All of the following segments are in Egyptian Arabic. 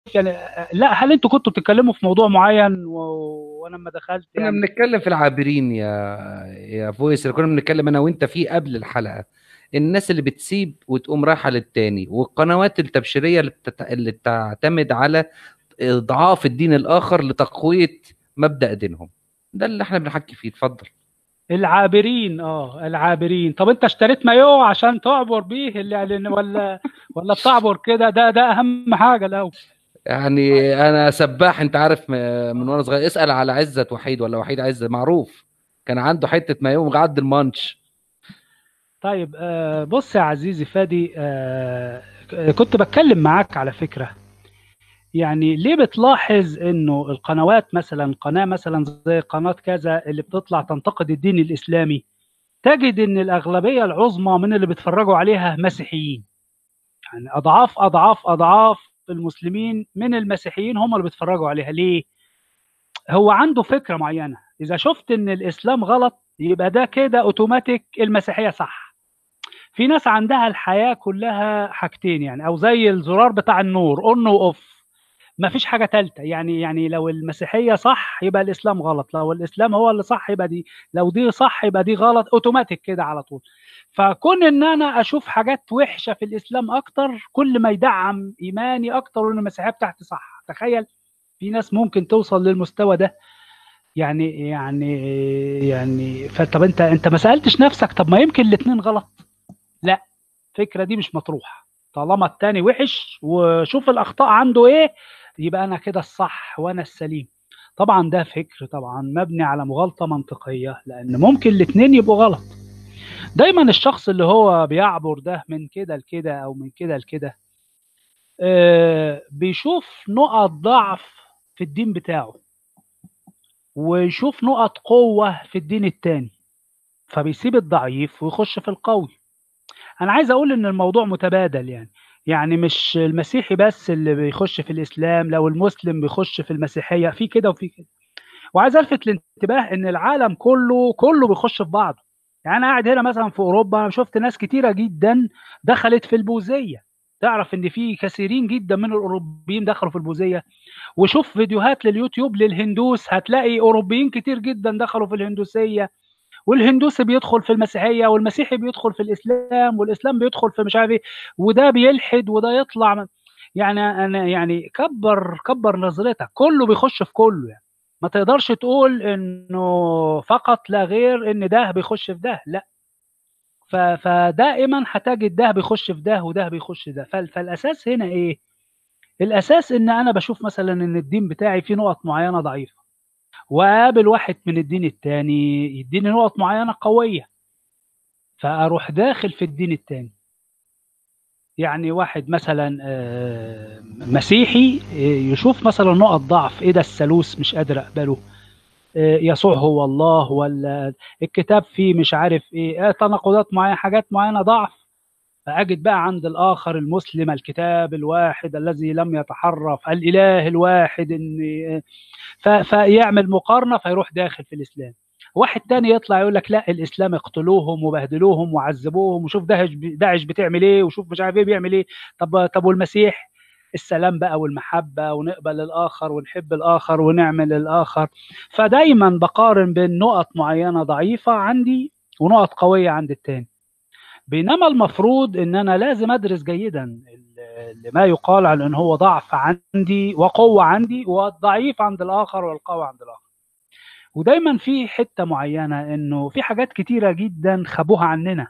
يعني لا هل انتوا كنتوا بتتكلموا في موضوع معين و... وانا لما دخلت كنا يعني بنتكلم في العابرين يا يا فويس اللي كنا بنتكلم انا وانت فيه قبل الحلقه الناس اللي بتسيب وتقوم رايحه للتاني والقنوات التبشيريه اللي, بتت... اللي بتعتمد على اضعاف الدين الاخر لتقويه مبدا دينهم ده اللي احنا بنحكي فيه اتفضل العابرين اه العابرين طب انت اشتريت مايو عشان تعبر بيه اللي يعني ولا ولا بتعبر كده ده ده اهم حاجه الاول يعني انا سباح انت عارف م- من وانا صغير اسال على عزت وحيد ولا وحيد عزت معروف كان عنده حته مايو مغعد المانش طيب آه بص يا عزيزي فادي آه كنت بتكلم معاك على فكره يعني ليه بتلاحظ انه القنوات مثلا قناه مثلا زي قناه كذا اللي بتطلع تنتقد الدين الاسلامي تجد ان الاغلبيه العظمى من اللي بيتفرجوا عليها مسيحيين يعني اضعاف اضعاف اضعاف المسلمين من المسيحيين هم اللي بيتفرجوا عليها ليه هو عنده فكره معينه اذا شفت ان الاسلام غلط يبقى ده كده اوتوماتيك المسيحيه صح في ناس عندها الحياه كلها حاجتين يعني او زي الزرار بتاع النور اون واوف ما فيش حاجه ثالثه يعني يعني لو المسيحيه صح يبقى الاسلام غلط لو الاسلام هو اللي صح يبقى دي لو دي صح يبقى دي غلط اوتوماتيك كده على طول فكون ان انا اشوف حاجات وحشه في الاسلام اكتر كل ما يدعم ايماني اكتر وان المسيحيه بتاعتي صح تخيل في ناس ممكن توصل للمستوى ده يعني يعني يعني فطب انت انت ما سالتش نفسك طب ما يمكن الاثنين غلط لا الفكره دي مش مطروحه طالما التاني وحش وشوف الاخطاء عنده ايه يبقى انا كده الصح وانا السليم طبعا ده فكر طبعا مبني على مغالطه منطقيه لان ممكن الاثنين يبقوا غلط دايما الشخص اللي هو بيعبر ده من كده لكده او من كده لكده آه بيشوف نقط ضعف في الدين بتاعه ويشوف نقط قوة في الدين التاني فبيسيب الضعيف ويخش في القوي انا عايز اقول ان الموضوع متبادل يعني يعني مش المسيحي بس اللي بيخش في الاسلام لو المسلم بيخش في المسيحيه في كده وفي كده وعايز الفت الانتباه ان العالم كله كله بيخش في بعضه يعني انا قاعد هنا مثلا في اوروبا شفت ناس كتيره جدا دخلت في البوذيه تعرف ان في كثيرين جدا من الاوروبيين دخلوا في البوذيه وشوف فيديوهات لليوتيوب للهندوس هتلاقي اوروبيين كتير جدا دخلوا في الهندوسيه والهندوسي بيدخل في المسيحيه والمسيحي بيدخل في الاسلام والاسلام بيدخل في مش عارف ايه وده بيلحد وده يطلع من يعني انا يعني كبر كبر نظرتك كله بيخش في كله يعني ما تقدرش تقول انه فقط لا غير ان ده بيخش في ده لا ف- فدائما هتجد ده بيخش في ده وده بيخش في ده فال- فالاساس هنا ايه الاساس ان انا بشوف مثلا ان الدين بتاعي فيه نقط معينه ضعيفه وقابل واحد من الدين التاني يديني نقط معينة قوية فأروح داخل في الدين التاني يعني واحد مثلا آه، مسيحي آه، يشوف مثلا نقط ضعف ايه ده الثالوث مش قادر اقبله آه، يسوع هو الله ولا الكتاب فيه مش عارف ايه آه، تناقضات معينه حاجات معينه ضعف فاجد بقى عند الاخر المسلم الكتاب الواحد الذي لم يتحرف الاله الواحد ان ف- فيعمل مقارنه فيروح داخل في الاسلام واحد تاني يطلع يقول لك لا الاسلام اقتلوهم وبهدلوهم وعذبوهم وشوف داعش داعش بتعمل ايه وشوف مش عارف ايه بيعمل ايه طب طب والمسيح السلام بقى والمحبه ونقبل الاخر ونحب الاخر ونعمل الاخر فدايما بقارن بين نقط معينه ضعيفه عندي ونقط قويه عند التاني بينما المفروض ان انا لازم ادرس جيدا ال- ما يقال عن ان هو ضعف عندي وقوه عندي والضعيف عند الاخر والقوي عند الاخر ودايما في حته معينه انه في حاجات كتيره جدا خبوها عننا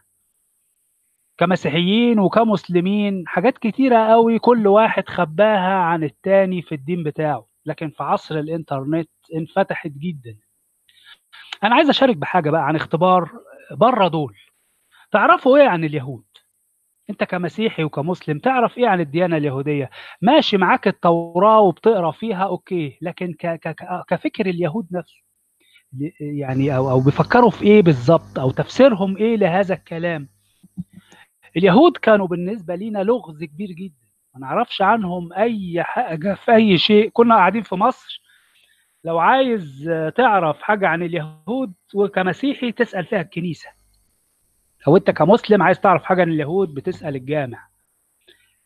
كمسيحيين وكمسلمين حاجات كتيره قوي كل واحد خباها عن التاني في الدين بتاعه لكن في عصر الانترنت انفتحت جدا انا عايز اشارك بحاجه بقى عن اختبار بره دول تعرفوا ايه عن اليهود انت كمسيحي وكمسلم تعرف ايه عن الديانه اليهوديه ماشي معاك التوراه وبتقرا فيها اوكي لكن ك ك ك- كفكر اليهود نفسه ل- يعني او او بيفكروا في ايه بالظبط او تفسيرهم ايه لهذا الكلام اليهود كانوا بالنسبه لينا لغز كبير جدا ما نعرفش عنهم اي حاجه في اي شيء كنا قاعدين في مصر لو عايز آه، تعرف حاجه عن اليهود وكمسيحي تسال فيها الكنيسه لو انت كمسلم عايز تعرف حاجه عن اليهود بتسال الجامع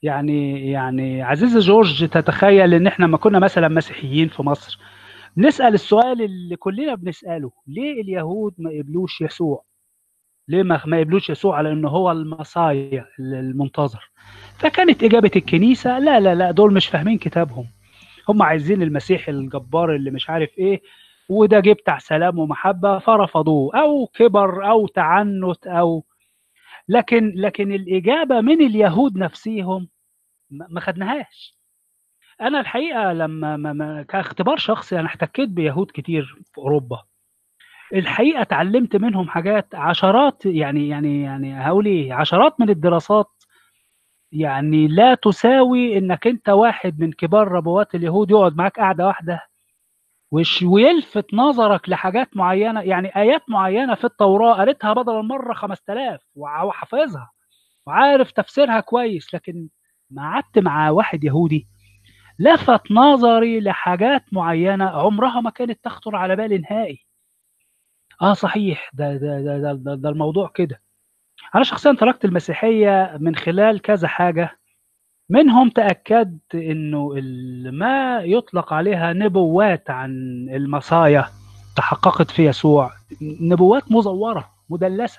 يعني يعني عزيزي جورج تتخيل ان احنا ما كنا مثلا مسيحيين في مصر نسال السؤال اللي كلنا بنساله ليه اليهود ما قبلوش يسوع ليه ما ما قبلوش يسوع على انه هو المصايا المنتظر فكانت اجابه الكنيسه لا لا لا دول مش فاهمين كتابهم هم عايزين المسيح الجبار اللي مش عارف ايه وده جه بتاع سلام ومحبه فرفضوه او كبر او تعنت او لكن لكن الاجابه من اليهود نفسيهم ما ما خدناهاش انا الحقيقه لما ما ما كاختبار شخصي انا احتكيت بيهود كتير في اوروبا الحقيقه اتعلمت منهم حاجات عشرات يعني يعني يعني هقول ايه عشرات من الدراسات يعني لا تساوي انك انت واحد من كبار ربوات اليهود يقعد معاك قاعده واحده وش ويلفت نظرك لحاجات معينه يعني ايات معينه في التوراه قريتها بدل المره 5000 وع- وحافظها وعارف تفسيرها كويس لكن ما قعدت مع واحد يهودي لفت نظري لحاجات معينه عمرها ما كانت تخطر على بالي نهائي اه صحيح ده ده ده ده, ده, ده الموضوع كده انا شخصيا تركت المسيحيه من خلال كذا حاجه منهم تاكدت انه ال- ما يطلق عليها نبوات عن المصايا تحققت في يسوع نبوات مزوره مدلسه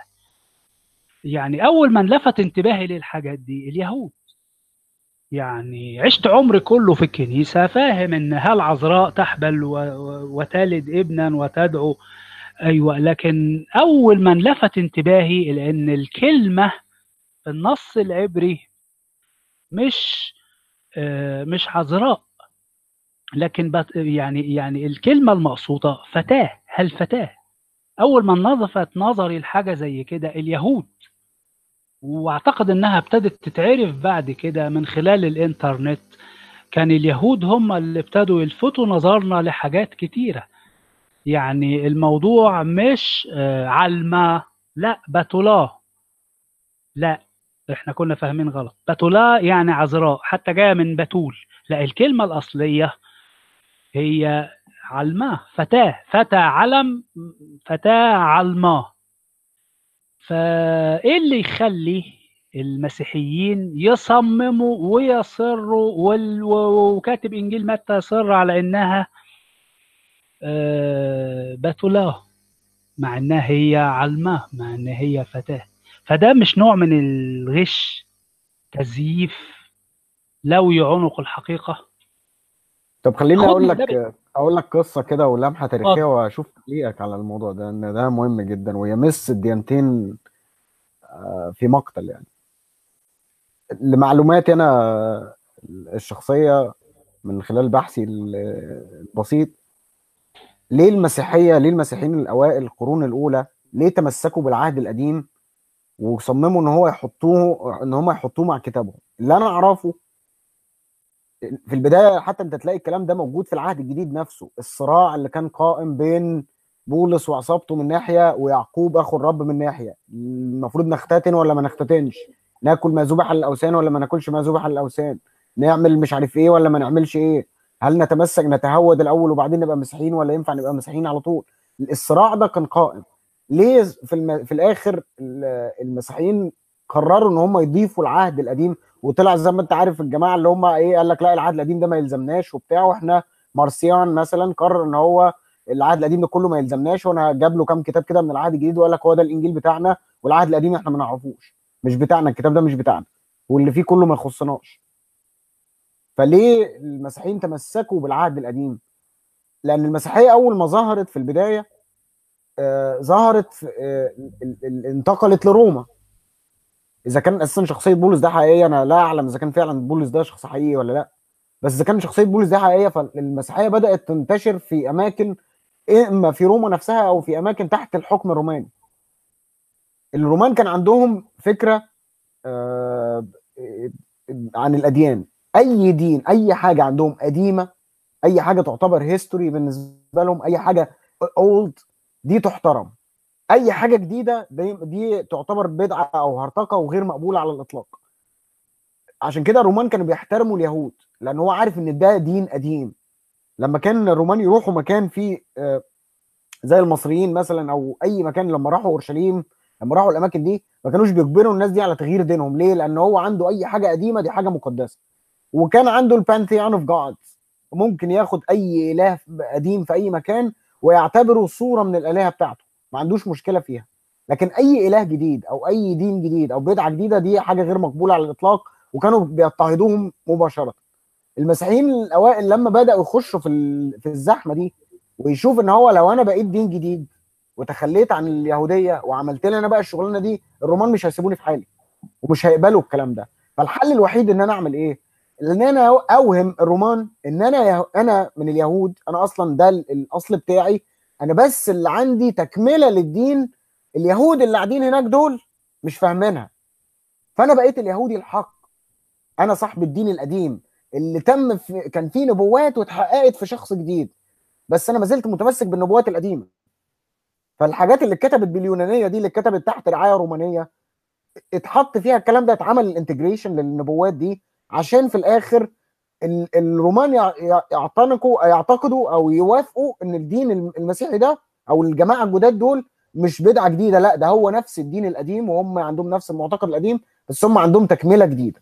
يعني اول من لفت انتباهي للحاجات دي اليهود يعني عشت عمري كله في الكنيسه فاهم ان هل عذراء تحبل و- و- وتلد ابنا وتدعو ايوه لكن اول من لفت انتباهي لان الكلمه في النص العبري مش آه، مش عذراء لكن بت- يعني يعني الكلمه المقصوده فتاه هل فتاه اول ما نظفت نظري لحاجه زي كده اليهود واعتقد انها ابتدت تتعرف بعد كده من خلال الانترنت كان اليهود هم اللي ابتدوا يلفتوا نظرنا لحاجات كتيره يعني الموضوع مش آه، علمة لا بتولاه لا احنا كنا فاهمين غلط بتولاه يعني عذراء حتى جايه من بتول لا الكلمه الاصليه هي علماه فتاه فتى علم فتاه علماه فايه اللي يخلي المسيحيين يصمموا ويصروا وال- وكاتب انجيل متى يصر على انها آه، بتولاه مع انها هي علماه مع ان هي فتاه فده مش نوع من الغش تزييف لوي عنق الحقيقه طب خليني خد اقول من لك ده اقول لك قصه كده ولمحه تاريخيه اتفضل واشوف تعليقك على الموضوع ده ان ده مهم جدا ويمس الديانتين آه، في مقتل يعني لمعلوماتي انا الشخصيه من خلال بحثي البسيط ليه المسيحيه ليه المسيحيين الاوائل القرون الاولى ليه تمسكوا بالعهد القديم وصمموا ان هو يحطوه ان هم يحطوه مع كتابهم اللي انا اعرفه في البدايه حتى انت تلاقي الكلام ده موجود في العهد الجديد نفسه الصراع اللي كان قائم بين بولس وعصابته من ناحيه ويعقوب اخو الرب من ناحيه المفروض نختتن ولا ما نختتنش ناكل ما ذبح للاوثان ولا ما ناكلش ما ذبح للاوثان نعمل مش عارف ايه ولا ما نعملش ايه هل نتمسك نتهود الاول وبعدين نبقى مسيحيين ولا ينفع نبقى مسيحيين على طول الصراع ده كان قائم ليه في الم... في الاخر ال- المسيحيين قرروا ان هم يضيفوا العهد القديم وطلع زي ما انت عارف الجماعه اللي هم ايه قال لك لا العهد القديم ده ما يلزمناش وبتاع واحنا مارسيان مثلا قرر ان هو العهد القديم ده كله ما يلزمناش وانا جاب له كام كتاب كده من العهد الجديد وقال لك هو ده الانجيل بتاعنا والعهد القديم احنا ما نعرفوش مش بتاعنا الكتاب ده مش بتاعنا واللي فيه كله ما يخصناش فليه المسيحيين تمسكوا بالعهد القديم لان المسيحيه اول ما ظهرت في البدايه آه ظهرت في آه ال- ال- انتقلت لروما اذا كان اساسا شخصيه بولس ده حقيقيه انا لا اعلم اذا كان فعلا بولس ده شخص حقيقي ولا لا بس اذا كان شخصيه بولس ده حقيقيه فالمسيحيه بدات تنتشر في اماكن اما في روما نفسها او في اماكن تحت الحكم الروماني الرومان كان عندهم فكره آه، عن الاديان اي دين اي حاجه عندهم قديمه اي حاجه تعتبر هيستوري بالنسبه لهم اي حاجه اولد دي تحترم اي حاجه جديده دي, دي تعتبر بدعه او هرطقه وغير مقبوله على الاطلاق عشان كده الرومان كانوا بيحترموا اليهود لان هو عارف ان ده دين قديم لما كان الرومان يروحوا مكان فيه آه، زي المصريين مثلا او اي مكان لما راحوا اورشليم لما راحوا الاماكن دي ما كانوش بيجبروا الناس دي على تغيير دينهم ليه لان هو عنده اي حاجه قديمه دي حاجه مقدسه وكان عنده البانثيون اوف جادز ممكن ياخد اي اله قديم في اي مكان ويعتبره صوره من الالهه بتاعته ما عندوش مشكله فيها لكن اي اله جديد او اي دين جديد او بدعه جديده دي حاجه غير مقبوله على الاطلاق وكانوا بيضطهدوهم مباشره المسيحيين الاوائل لما بداوا يخشوا في ال- في الزحمه دي ويشوف ان هو لو انا بقيت دين جديد وتخليت عن اليهوديه وعملت لي انا بقى الشغلانه دي الرومان مش هيسيبوني في حالي ومش هيقبلوا الكلام ده فالحل الوحيد ان انا اعمل ايه ان انا اوهم الرومان ان انا يه- انا من اليهود انا اصلا ده ال- الاصل بتاعي انا بس اللي عندي تكمله للدين اليهود اللي قاعدين هناك دول مش فاهمينها فانا بقيت اليهودي الحق انا صاحب الدين القديم اللي تم في كان فيه نبوات واتحققت في شخص جديد بس انا ما زلت متمسك بالنبوات القديمه فالحاجات اللي اتكتبت باليونانيه دي اللي اتكتبت تحت رعايه رومانيه اتحط فيها الكلام ده اتعمل الانتجريشن للنبوات دي عشان في الاخر ال- الرومان يع- يع- يعتنقوا يعتقدوا او يوافقوا ان الدين الم- المسيحي ده او الجماعه الجداد دول مش بدعه جديده لا ده هو نفس الدين القديم وهم عندهم نفس المعتقد القديم بس هم عندهم تكمله جديده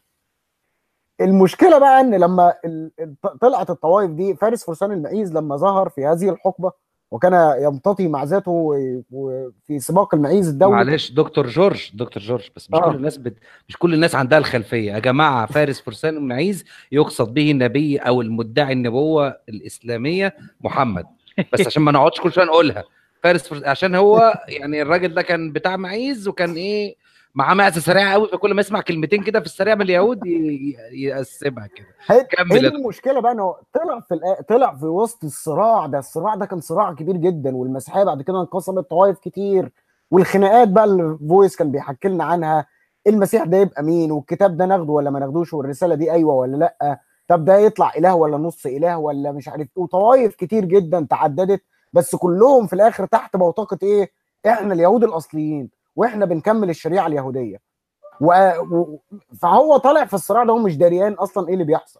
المشكله بقى ان لما ال- ال- طلعت الطوائف دي فارس فرسان المعيز لما ظهر في هذه الحقبه وكان يمتطي مع ذاته و- وفي سباق المعيز الدولي معلش دكتور جورج دكتور جورج بس مش آه. كل الناس بت... مش كل الناس عندها الخلفيه يا جماعه فارس فرسان بن عيز يقصد به النبي او المدعي النبوه الاسلاميه محمد بس عشان ما نقعدش كل شويه نقولها فارس فرس... عشان هو يعني الراجل ده كان بتاع معيز وكان ايه معاه معزه سريعه قوي فكل ما يسمع كلمتين كده في السريع من اليهود ي... ي- يقسمها كده هي كمل هي يا دي دكتور. المشكله بقى انه طلع في الآ- طلع في وسط الصراع ده الصراع ده كان صراع كبير جدا والمسيحيه بعد كده انقسمت طوائف كتير والخناقات بقى اللي فويس كان بيحكي لنا عنها المسيح ده يبقى مين والكتاب ده ناخده ولا ما ناخدوش والرساله دي ايوه ولا لا طب ده يطلع اله ولا نص اله ولا مش عارف ايه وطوائف كتير جدا تعددت بس كلهم في الاخر تحت بوتقه ايه احنا اليهود الاصليين واحنا بنكمل الشريعه اليهوديه و... و... فهو طالع في الصراع ده هو مش دريان اصلا ايه اللي بيحصل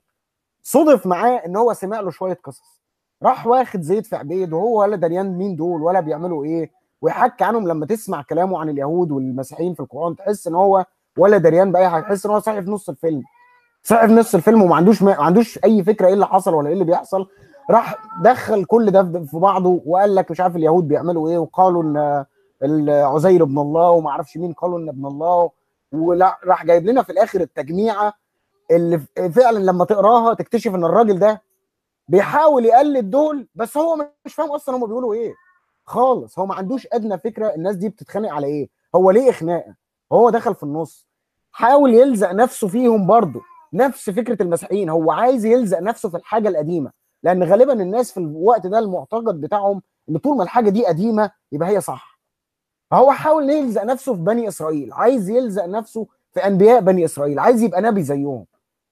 صدف معاه ان هو سمع له شويه قصص راح واخد زيت في عبيد وهو ولا دريان مين دول ولا بيعملوا ايه ويحكي عنهم لما تسمع كلامه عن اليهود والمسيحيين في القران تحس ان هو ولا دريان باي حاجه تحس ان هو صاحي في نص الفيلم صاحي في نص الفيلم وما عندوش ما عندوش اي فكره ايه اللي حصل ولا ايه اللي بيحصل راح دخل كل ده في- في بعضه وقال لك مش عارف اليهود بيعملوا ايه وقالوا ان ال- عزير ابن الله وما اعرفش مين قالوا ان ابن الله ولا راح جايب لنا في الاخر التجميعه اللي ف- فعلا لما تقراها تكتشف ان الراجل ده بيحاول يقلد دول بس هو مش فاهم اصلا هم بيقولوا ايه خالص هو ما عندوش ادنى فكره الناس دي بتتخانق على ايه هو ليه خناقه هو دخل في النص حاول يلزق نفسه فيهم برضه نفس فكره المسيحيين هو عايز يلزق نفسه في الحاجه القديمه لان غالبا الناس في الوقت ده المعتقد بتاعهم ان طول ما الحاجه دي قديمه يبقى هي صح فهو حاول يلزق نفسه في بني اسرائيل عايز يلزق نفسه في انبياء بني اسرائيل عايز يبقى نبي زيهم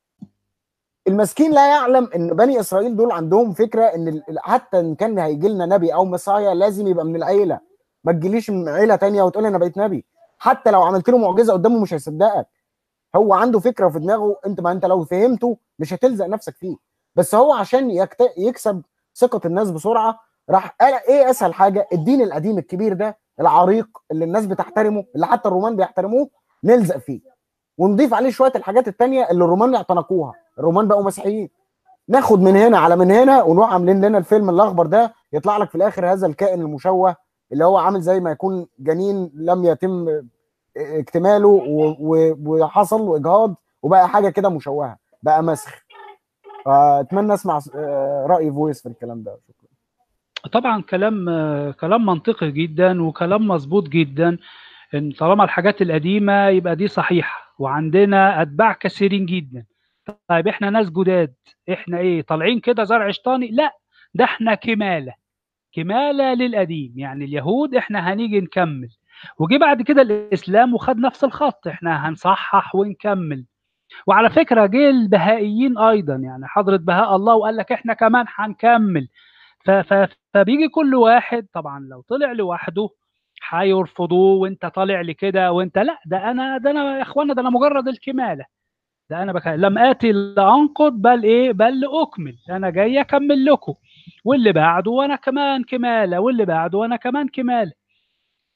المسكين لا يعلم ان بني اسرائيل دول عندهم فكره ان ال- حتى ان كان هيجي لنا نبي او مسايا لازم يبقى من العيله ما تجيليش من عيله تانية وتقول انا بقيت نبي حتى لو عملت له معجزه قدامه مش هيصدقك هو عنده فكره في دماغه انت ما انت لو فهمته مش هتلزق نفسك فيه بس هو عشان يكت... يكسب ثقه الناس بسرعه راح قال ايه اسهل حاجه الدين القديم الكبير ده العريق اللي الناس بتحترمه اللي حتى الرومان بيحترموه نلزق فيه ونضيف عليه شويه الحاجات التانية اللي الرومان اعتنقوها الرومان بقوا مسيحيين ناخد من هنا على من هنا ونروح عاملين لنا الفيلم الاخضر ده يطلع لك في الاخر هذا الكائن المشوه اللي هو عامل زي ما يكون جنين لم يتم اكتماله و- و- وحصل له اجهاض وبقى حاجه كده مشوهه بقى مسخ فاتمنى اسمع آه، راي فويس في الكلام ده شكرا طبعا كلام آه، كلام منطقي جدا وكلام مظبوط جدا ان طالما الحاجات القديمه يبقى دي صحيحه وعندنا اتباع كثيرين جدا طيب احنا ناس جداد احنا ايه طالعين كده زرع شيطاني لا ده احنا كماله كماله للقديم يعني اليهود احنا هنيجي نكمل وجي بعد كده الاسلام وخد نفس الخط احنا هنصحح ونكمل وعلى فكره جه البهائيين ايضا يعني حضره بهاء الله وقال لك احنا كمان هنكمل ف- ف- فبيجي كل واحد طبعا لو طلع لوحده هيرفضوه وانت طالع لي كده وانت لا ده انا ده انا يا اخوانا ده انا مجرد الكماله ده انا بك... لم اتي لانقض بل ايه بل لاكمل انا جاي اكمل لكم واللي بعده وانا كمان كماله واللي بعده وانا كمان كماله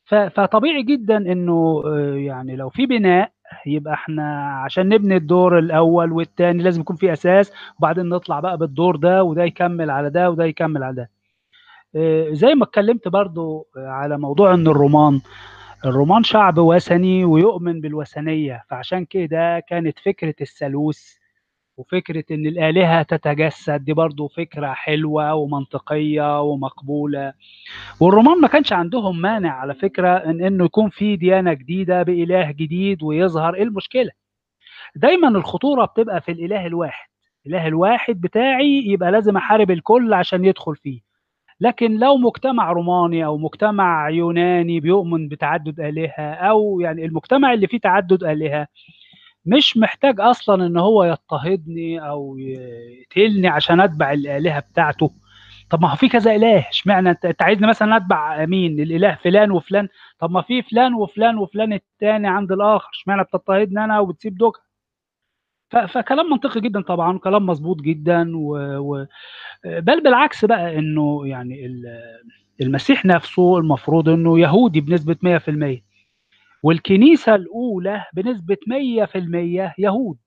ف- فطبيعي جدا انه آه، يعني لو في بناء يبقى احنا عشان نبني الدور الاول والثاني لازم يكون في اساس وبعدين نطلع بقى بالدور ده وده يكمل على ده وده يكمل على ده آه، زي ما اتكلمت برضو آه، على موضوع ان الرومان الرومان شعب وثني ويؤمن بالوثنية فعشان كده كانت فكرة الثالوث وفكرة إن الآلهة تتجسد دي برضو فكرة حلوة ومنطقية ومقبولة والرومان ما كانش عندهم مانع على فكرة إن إنه يكون في ديانة جديدة بإله جديد ويظهر إيه المشكلة دايما الخطورة بتبقى في الإله الواحد الإله الواحد بتاعي يبقى لازم أحارب الكل عشان يدخل فيه لكن لو مجتمع روماني او مجتمع يوناني بيؤمن بتعدد الهه او يعني المجتمع اللي فيه تعدد الهه مش محتاج اصلا ان هو يضطهدني او يقتلني عشان اتبع الالهه بتاعته طب ما هو في كذا اله اشمعنى انت انت عايزني مثلا اتبع مين الاله فلان وفلان طب ما في فلان وفلان وفلان التاني عند الاخر اشمعنى بتضطهدني انا وبتسيب دوكا ف- فكلام منطقي جدا طبعا كلام مظبوط جدا و... و... بل بالعكس بقى انه يعني ال- المسيح نفسه المفروض انه يهودي بنسبة 100% والكنيسة الأولى بنسبة 100% يهود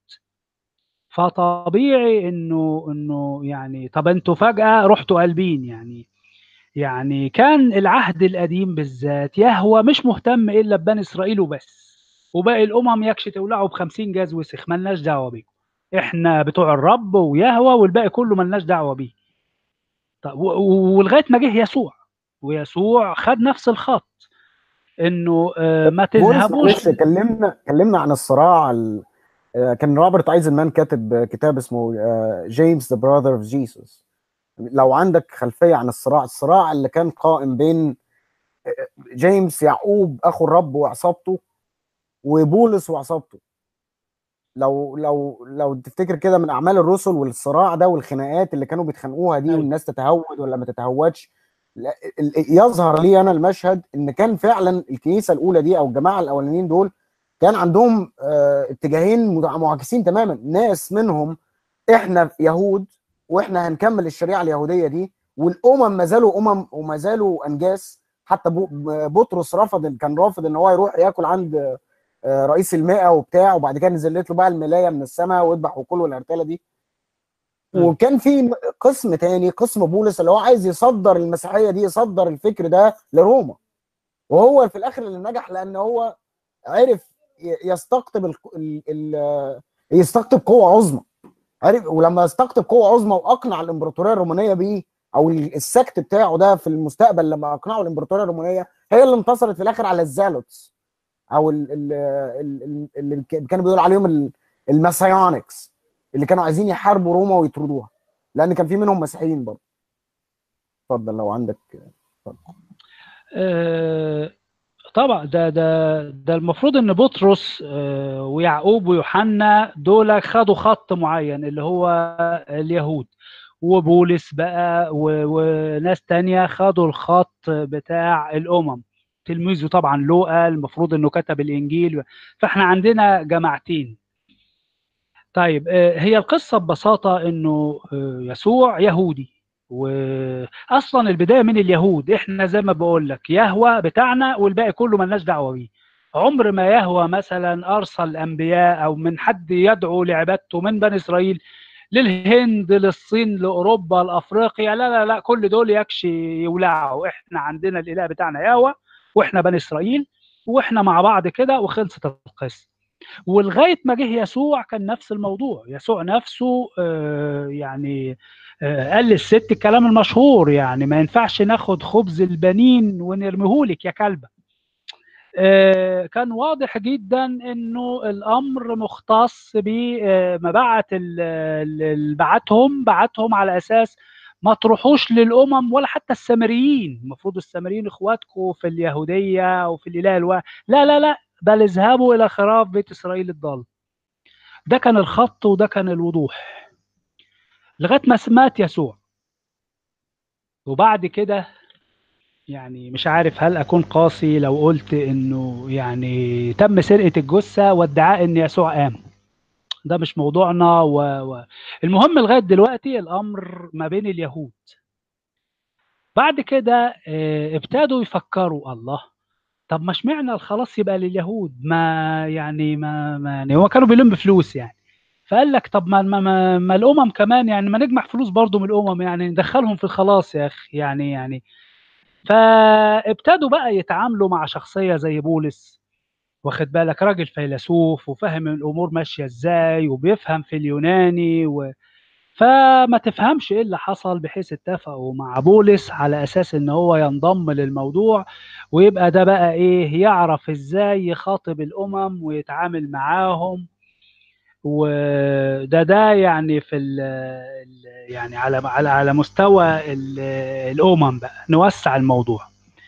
فطبيعي انه انه يعني طب انتوا فجأة رحتوا قلبين يعني يعني كان العهد القديم بالذات يهوى مش مهتم الا ببني اسرائيل وبس وباقي الامم يكش تولعوا ب 50 جاز وسخ ملناش دعوه بيكم احنا بتوع الرب ويهوى والباقي كله ملناش دعوه بيه طب و- و- ولغايه ما جه يسوع ويسوع خد نفس الخط انه آه، ما بولس تذهبوش معلش كلمنا كلمنا عن الصراع ال... آه، كان روبرت ايزنمان كاتب كتاب اسمه جيمس ذا براذر اوف جيسوس لو عندك خلفيه عن الصراع الصراع اللي كان قائم بين آه، جيمس يعقوب اخو الرب وعصابته وبولس وعصابته لو لو لو تفتكر كده من اعمال الرسل والصراع ده والخناقات اللي كانوا بيتخانقوها دي أيوة. والناس تتهود ولا ما تتهودش لا، ال- يظهر لي انا المشهد ان كان فعلا الكنيسه الاولى دي او الجماعه الاولانيين دول كان عندهم آه، اتجاهين مع- معاكسين تماما ناس منهم احنا يهود واحنا هنكمل الشريعه اليهوديه دي والامم ما زالوا امم وما زالوا انجاس حتى بو- بطرس رفض كان رافض ان هو يروح ياكل عند آه، رئيس المئة وبتاع وبعد كده نزلت له بقى الملايه من السماء واذبح وكل والارتاله دي مم. وكان في قسم تاني قسم بولس اللي هو عايز يصدر المسيحيه دي يصدر الفكر ده لروما وهو في الاخر اللي نجح لان هو عرف ي- يستقطب ال... ال... ال... يستقطب قوه عظمى عرف ولما استقطب قوه عظمى واقنع الامبراطوريه الرومانيه بيه او ال- السكت بتاعه ده في المستقبل لما اقنعوا الامبراطوريه الرومانيه هي اللي انتصرت في الاخر على الزالوتس او ال- ال- ال- ال- اللي ك- كانوا بيقولوا عليهم ال- الماسيونكس اللي كانوا عايزين يحاربوا روما ويطردوها لان كان في منهم مسيحيين برضه اتفضل لو عندك آه، طبعا ده ده ده المفروض ان بطرس آه، ويعقوب ويوحنا دول خدوا خط معين اللي هو اليهود وبولس بقى و- وناس تانية خدوا الخط بتاع الأمم تلميذه طبعا لوقا المفروض انه كتب الانجيل فاحنا عندنا جماعتين طيب آه، هي القصة ببساطة انه آه، يسوع يهودي واصلا البدايه من اليهود احنا زي ما بقول لك يهوى بتاعنا والباقي كله ملناش دعوه بيه عمر ما يهوى مثلا ارسل انبياء او من حد يدعو لعبادته من بني اسرائيل للهند للصين لاوروبا لافريقيا لا لا لا كل دول يكشي يولعوا احنا عندنا الاله بتاعنا يهوى واحنا بني اسرائيل واحنا مع بعض كده وخلصت القصه ولغايه ما جه يسوع كان نفس الموضوع يسوع نفسه آه، يعني آه، قال للست الكلام المشهور يعني ما ينفعش ناخد خبز البنين ونرميهولك يا كلبه آه، كان واضح جدا انه الامر مختص بما بعت ال- ال- ال- بعتهم بعتهم على اساس ما تروحوش للامم ولا حتى السامريين المفروض السامريين اخواتكم في اليهوديه وفي الاله الواحد لا لا لا بل اذهبوا الى خراف بيت اسرائيل الضال ده كان الخط وده كان الوضوح لغايه ما مات يسوع وبعد كده يعني مش عارف هل اكون قاسي لو قلت انه يعني تم سرقه الجثه وادعاء ان يسوع قام ده مش موضوعنا و... و... المهم لغايه دلوقتي الامر ما بين اليهود بعد كده آه، ابتدوا يفكروا الله طب ما اشمعنى الخلاص يبقى لليهود ما يعني ما, ما يعني هو كانوا بيلم فلوس يعني فقال لك طب ما, ما, ما, ما الامم كمان يعني ما نجمع فلوس برضو من الامم يعني ندخلهم في الخلاص يا اخي يعني يعني فابتدوا بقى يتعاملوا مع شخصيه زي بولس واخد بالك راجل فيلسوف وفاهم الامور ماشيه ازاي وبيفهم في اليوناني و... فما تفهمش ايه اللي حصل بحيث اتفقوا مع بولس على اساس ان هو ينضم للموضوع ويبقى ده بقى ايه يعرف ازاي يخاطب الامم ويتعامل معاهم وده ده يعني في ال يعني على على على مستوى ال- الامم بقى نوسع الموضوع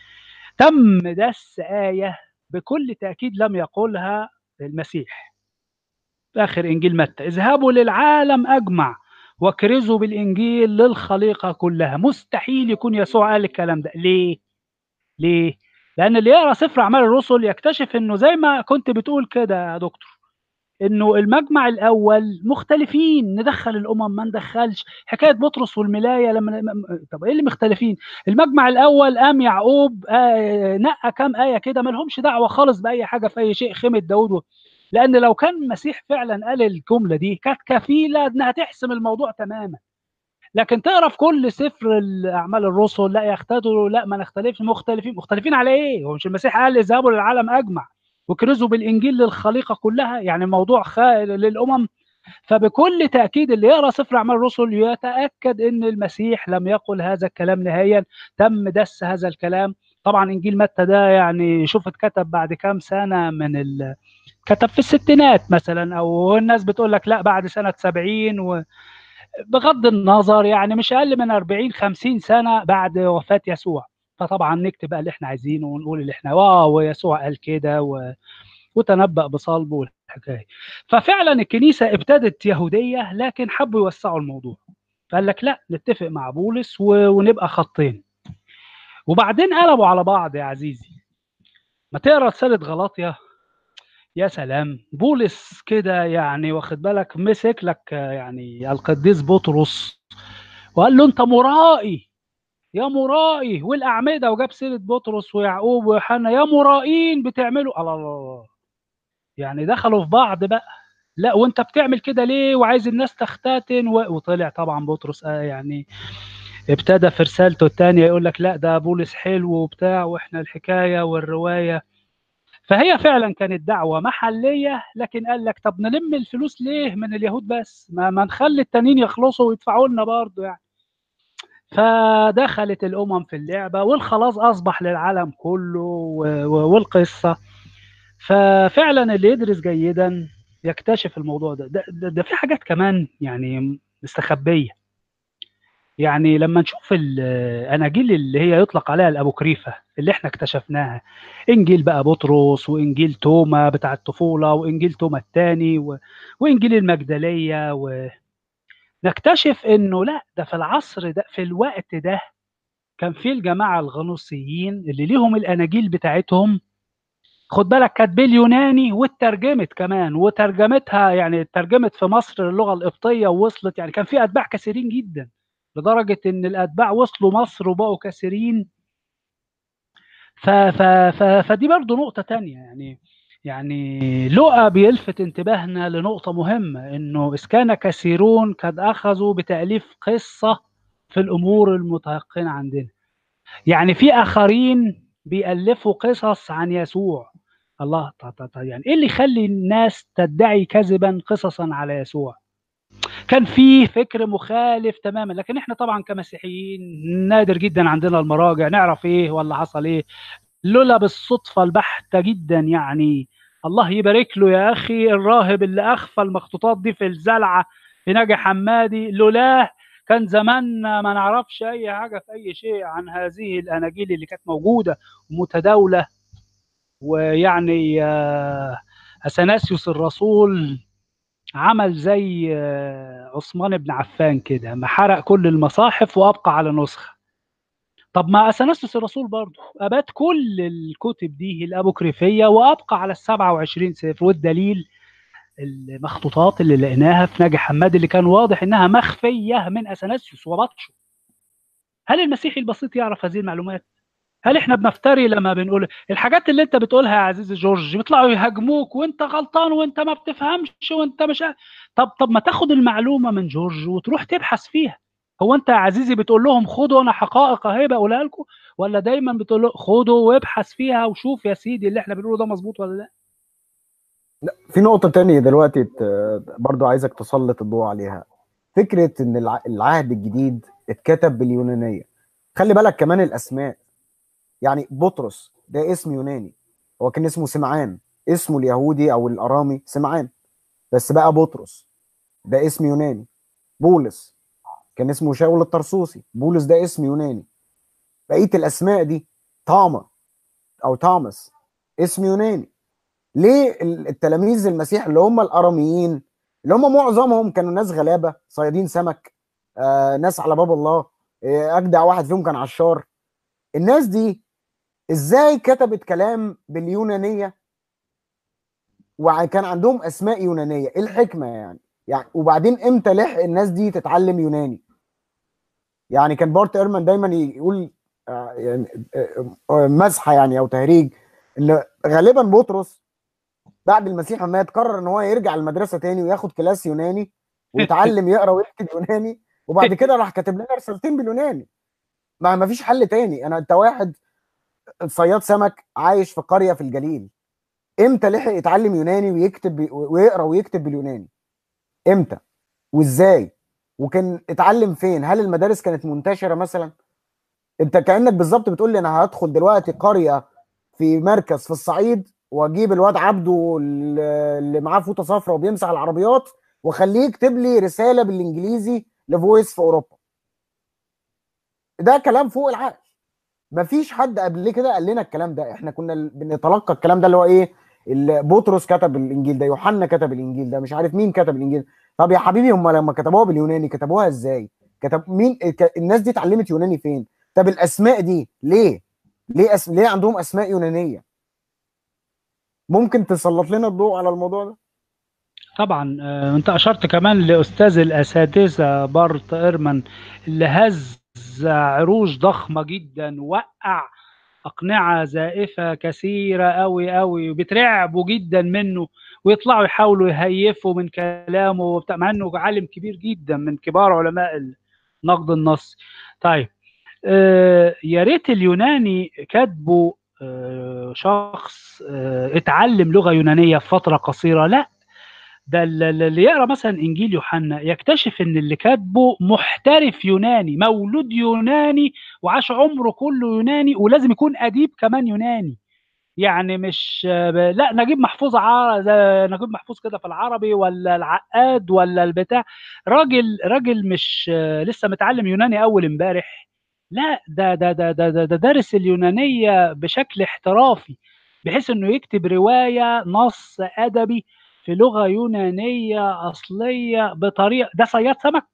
تم دس ايه بكل تاكيد لم يقولها المسيح في اخر انجيل متى اذهبوا للعالم اجمع واكرزوا بالانجيل للخليقه كلها مستحيل يكون يسوع قال الكلام ده ليه ليه لان اللي يقرا سفر اعمال الرسل يكتشف انه زي ما كنت بتقول كده يا دكتور انه المجمع الاول مختلفين ندخل الامم ما ندخلش حكايه بطرس والملايه لما طب ايه اللي مختلفين المجمع الاول قام يعقوب آه نقى كام ايه كده ما لهمش دعوه خالص باي حاجه في اي شيء خيمه داوود لان لو كان المسيح فعلا قال الجمله دي كانت كفيله انها تحسم الموضوع تماما لكن تقرا في كل سفر الاعمال الرسل لا يختدوا لا ما نختلفش مختلفين مختلفين على ايه هو مش المسيح قال اذهبوا للعالم اجمع وكرزوا بالانجيل للخليقه كلها يعني الموضوع خ... للامم فبكل تاكيد اللي يقرا سفر اعمال الرسل يتاكد ان المسيح لم يقل هذا الكلام نهائيا تم دس هذا الكلام طبعا انجيل متى ده يعني شوف اتكتب بعد كام سنه من ال... كتب في الستينات مثلا او الناس بتقول لك لا بعد سنه 70 و... بغض النظر يعني مش اقل من 40 50 سنه بعد وفاه يسوع فطبعا نكتب بقى اللي احنا عايزينه ونقول اللي احنا واو يسوع قال كده و... وتنبأ بصلبه والحكايه ففعلا الكنيسه ابتدت يهوديه لكن حبوا يوسعوا الموضوع فقال لك لا نتفق مع بولس و... ونبقى خطين وبعدين قلبوا على بعض يا عزيزي ما تقرا رساله غلاطيا يا سلام بولس كده يعني واخد بالك مسك لك يعني القديس بطرس وقال له انت مرائي يا مرائي والاعمده وجاب سيره بطرس ويعقوب ويوحنا يا مرائين بتعملوا الله الله الله يعني دخلوا في بعض بقى لا وانت بتعمل كده ليه وعايز الناس تختتن و... وطلع طبعا بطرس آه يعني ابتدى في رسالته الثانيه يقول لك لا ده بولس حلو وبتاع واحنا الحكايه والروايه فهي فعلا كانت دعوه محليه لكن قال لك طب نلم الفلوس ليه من اليهود بس ما, ما نخلي التانيين يخلصوا ويدفعوا لنا برضه يعني فدخلت الامم في اللعبه والخلاص اصبح للعالم كله والقصه ففعلا اللي يدرس جيدا يكتشف الموضوع ده ده, ده, ده في حاجات كمان يعني مستخبيه يعني لما نشوف الاناجيل اللي هي يطلق عليها الابوكريفه اللي احنا اكتشفناها انجيل بقى بطرس وانجيل توما بتاع الطفوله وانجيل توما الثاني و... وانجيل المجدليه و... نكتشف انه لا ده في العصر ده في الوقت ده كان في الجماعه الغنوصيين اللي ليهم الاناجيل بتاعتهم خد بالك كانت باليوناني واترجمت كمان وترجمتها يعني اترجمت في مصر اللغه القبطيه ووصلت يعني كان في اتباع كثيرين جدا لدرجه ان الاتباع وصلوا مصر وبقوا كثيرين ف ف ف فدي برضو نقطه تانية يعني يعني لقى بيلفت انتباهنا لنقطة مهمة إنه إذ كان كثيرون قد أخذوا بتأليف قصة في الأمور المتيقنة عندنا. يعني في آخرين بيألفوا قصص عن يسوع. الله طا طا يعني إيه اللي يخلي الناس تدعي كذبا قصصا على يسوع؟ كان في فكر مخالف تماما لكن احنا طبعا كمسيحيين نادر جدا عندنا المراجع نعرف ايه ولا حصل ايه لولا بالصدفة البحتة جدا يعني الله يبارك له يا أخي الراهب اللي أخفى المخطوطات دي في الزلعة في ناجي حمادي لولاه كان زماننا ما نعرفش أي حاجة في أي شيء عن هذه الأناجيل اللي كانت موجودة ومتداولة ويعني أثناسيوس الرسول عمل زي عثمان بن عفان كده ما حرق كل المصاحف وأبقى على نسخة طب ما اثناسيوس الرسول برضه ابات كل الكتب دي الابوكريفيه وابقى على ال 27 سفر والدليل المخطوطات اللي لقيناها في ناجي حماد اللي كان واضح انها مخفيه من اثناسيوس وبطشه هل المسيحي البسيط يعرف هذه المعلومات؟ هل احنا بنفتري لما بنقول الحاجات اللي انت بتقولها يا عزيزي جورج بيطلعوا يهاجموك وانت غلطان وانت ما بتفهمش وانت مش طب طب ما تاخد المعلومه من جورج وتروح تبحث فيها هو انت يا عزيزي بتقول لهم خدوا انا حقائق اهي بقولها لكم ولا دايما بتقول له خدوا وابحث فيها وشوف يا سيدي اللي احنا بنقوله ده مظبوط ولا لا لا في نقطة تانية دلوقتي ت- برضو عايزك تسلط الضوء عليها فكرة ان الع- العهد الجديد اتكتب باليونانية خلي بالك كمان الاسماء يعني بطرس ده اسم يوناني هو كان اسمه سمعان اسمه اليهودي او الارامي سمعان بس بقى بطرس ده اسم يوناني بولس كان اسمه شاول الطرسوسي بولس ده اسم يوناني بقية الاسماء دي طاما او توماس اسم يوناني ليه ال- التلاميذ المسيح اللي هم الاراميين اللي هم معظمهم كانوا ناس غلابه صيادين سمك آه ناس على باب الله آه اجدع واحد فيهم كان عشار الناس دي ازاي كتبت كلام باليونانيه وكان عندهم اسماء يونانيه ايه الحكمه يعني يعني وبعدين امتى لحق الناس دي تتعلم يوناني يعني كان بارت ايرمان دايما يقول آه يعني آه آه، مزحه يعني او تهريج ان غالبا بطرس بعد المسيح ما يتقرر ان هو يرجع المدرسه تاني وياخد كلاس يوناني ويتعلم يقرا ويكتب يوناني وبعد كده راح كاتب لنا رسالتين باليوناني ما ما فيش حل تاني انا انت واحد صياد سمك عايش في قريه في الجليل امتى لحق يتعلم يوناني ويكتب بي- ويقرا ويكتب باليوناني امتى وازاي وكان اتعلم فين هل المدارس كانت منتشره مثلا انت كانك بالظبط بتقول لي انا هدخل دلوقتي قريه في مركز في الصعيد واجيب الواد عبده اللي اللي معاه فوطه صفراء وبيمسح العربيات واخليه يكتب لي رساله بالانجليزي لفويس في اوروبا ده كلام فوق العقل مفيش حد قبل كده قال لنا الكلام ده احنا كنا ال- بنتلقى الكلام ده اللي هو ايه اللي بطرس كتب الانجيل ده يوحنا كتب الانجيل ده مش عارف مين كتب الانجيل طب يا حبيبي هم لما كتبوها باليوناني كتبوها ازاي كتب مين ك- الناس دي اتعلمت يوناني فين طب الاسماء دي ليه ليه أس... ليه عندهم اسماء يونانيه ممكن تسلط لنا الضوء على الموضوع ده طبعا آه، انت اشرت كمان لاستاذ الاساتذه بارت ايرمان اللي هز عروش ضخمه جدا وقع اقنعه زائفه كثيره قوي قوي وبترعبوا جدا منه ويطلعوا يحاولوا يهيفوا من كلامه وبتاع مع انه عالم كبير جدا من كبار علماء نقد النص طيب آه، يا ريت اليوناني كاتبه آه، شخص آه، اتعلم لغه يونانيه في فتره قصيره لا ده ال- ال- اللي يقرا مثلا انجيل يوحنا يكتشف ان اللي كاتبه محترف يوناني مولود يوناني وعاش عمره كله يوناني ولازم يكون اديب كمان يوناني يعني مش ب- لا نجيب محفوظ ع- زي نجيب محفوظ كده في العربي ولا العقاد ولا البتاع راجل راجل مش لسه متعلم يوناني اول امبارح لا ده ده ده ده ده, ده دارس اليونانيه بشكل احترافي بحيث انه يكتب روايه نص ادبي في لغه يونانيه اصليه بطريقه ده صياد سمك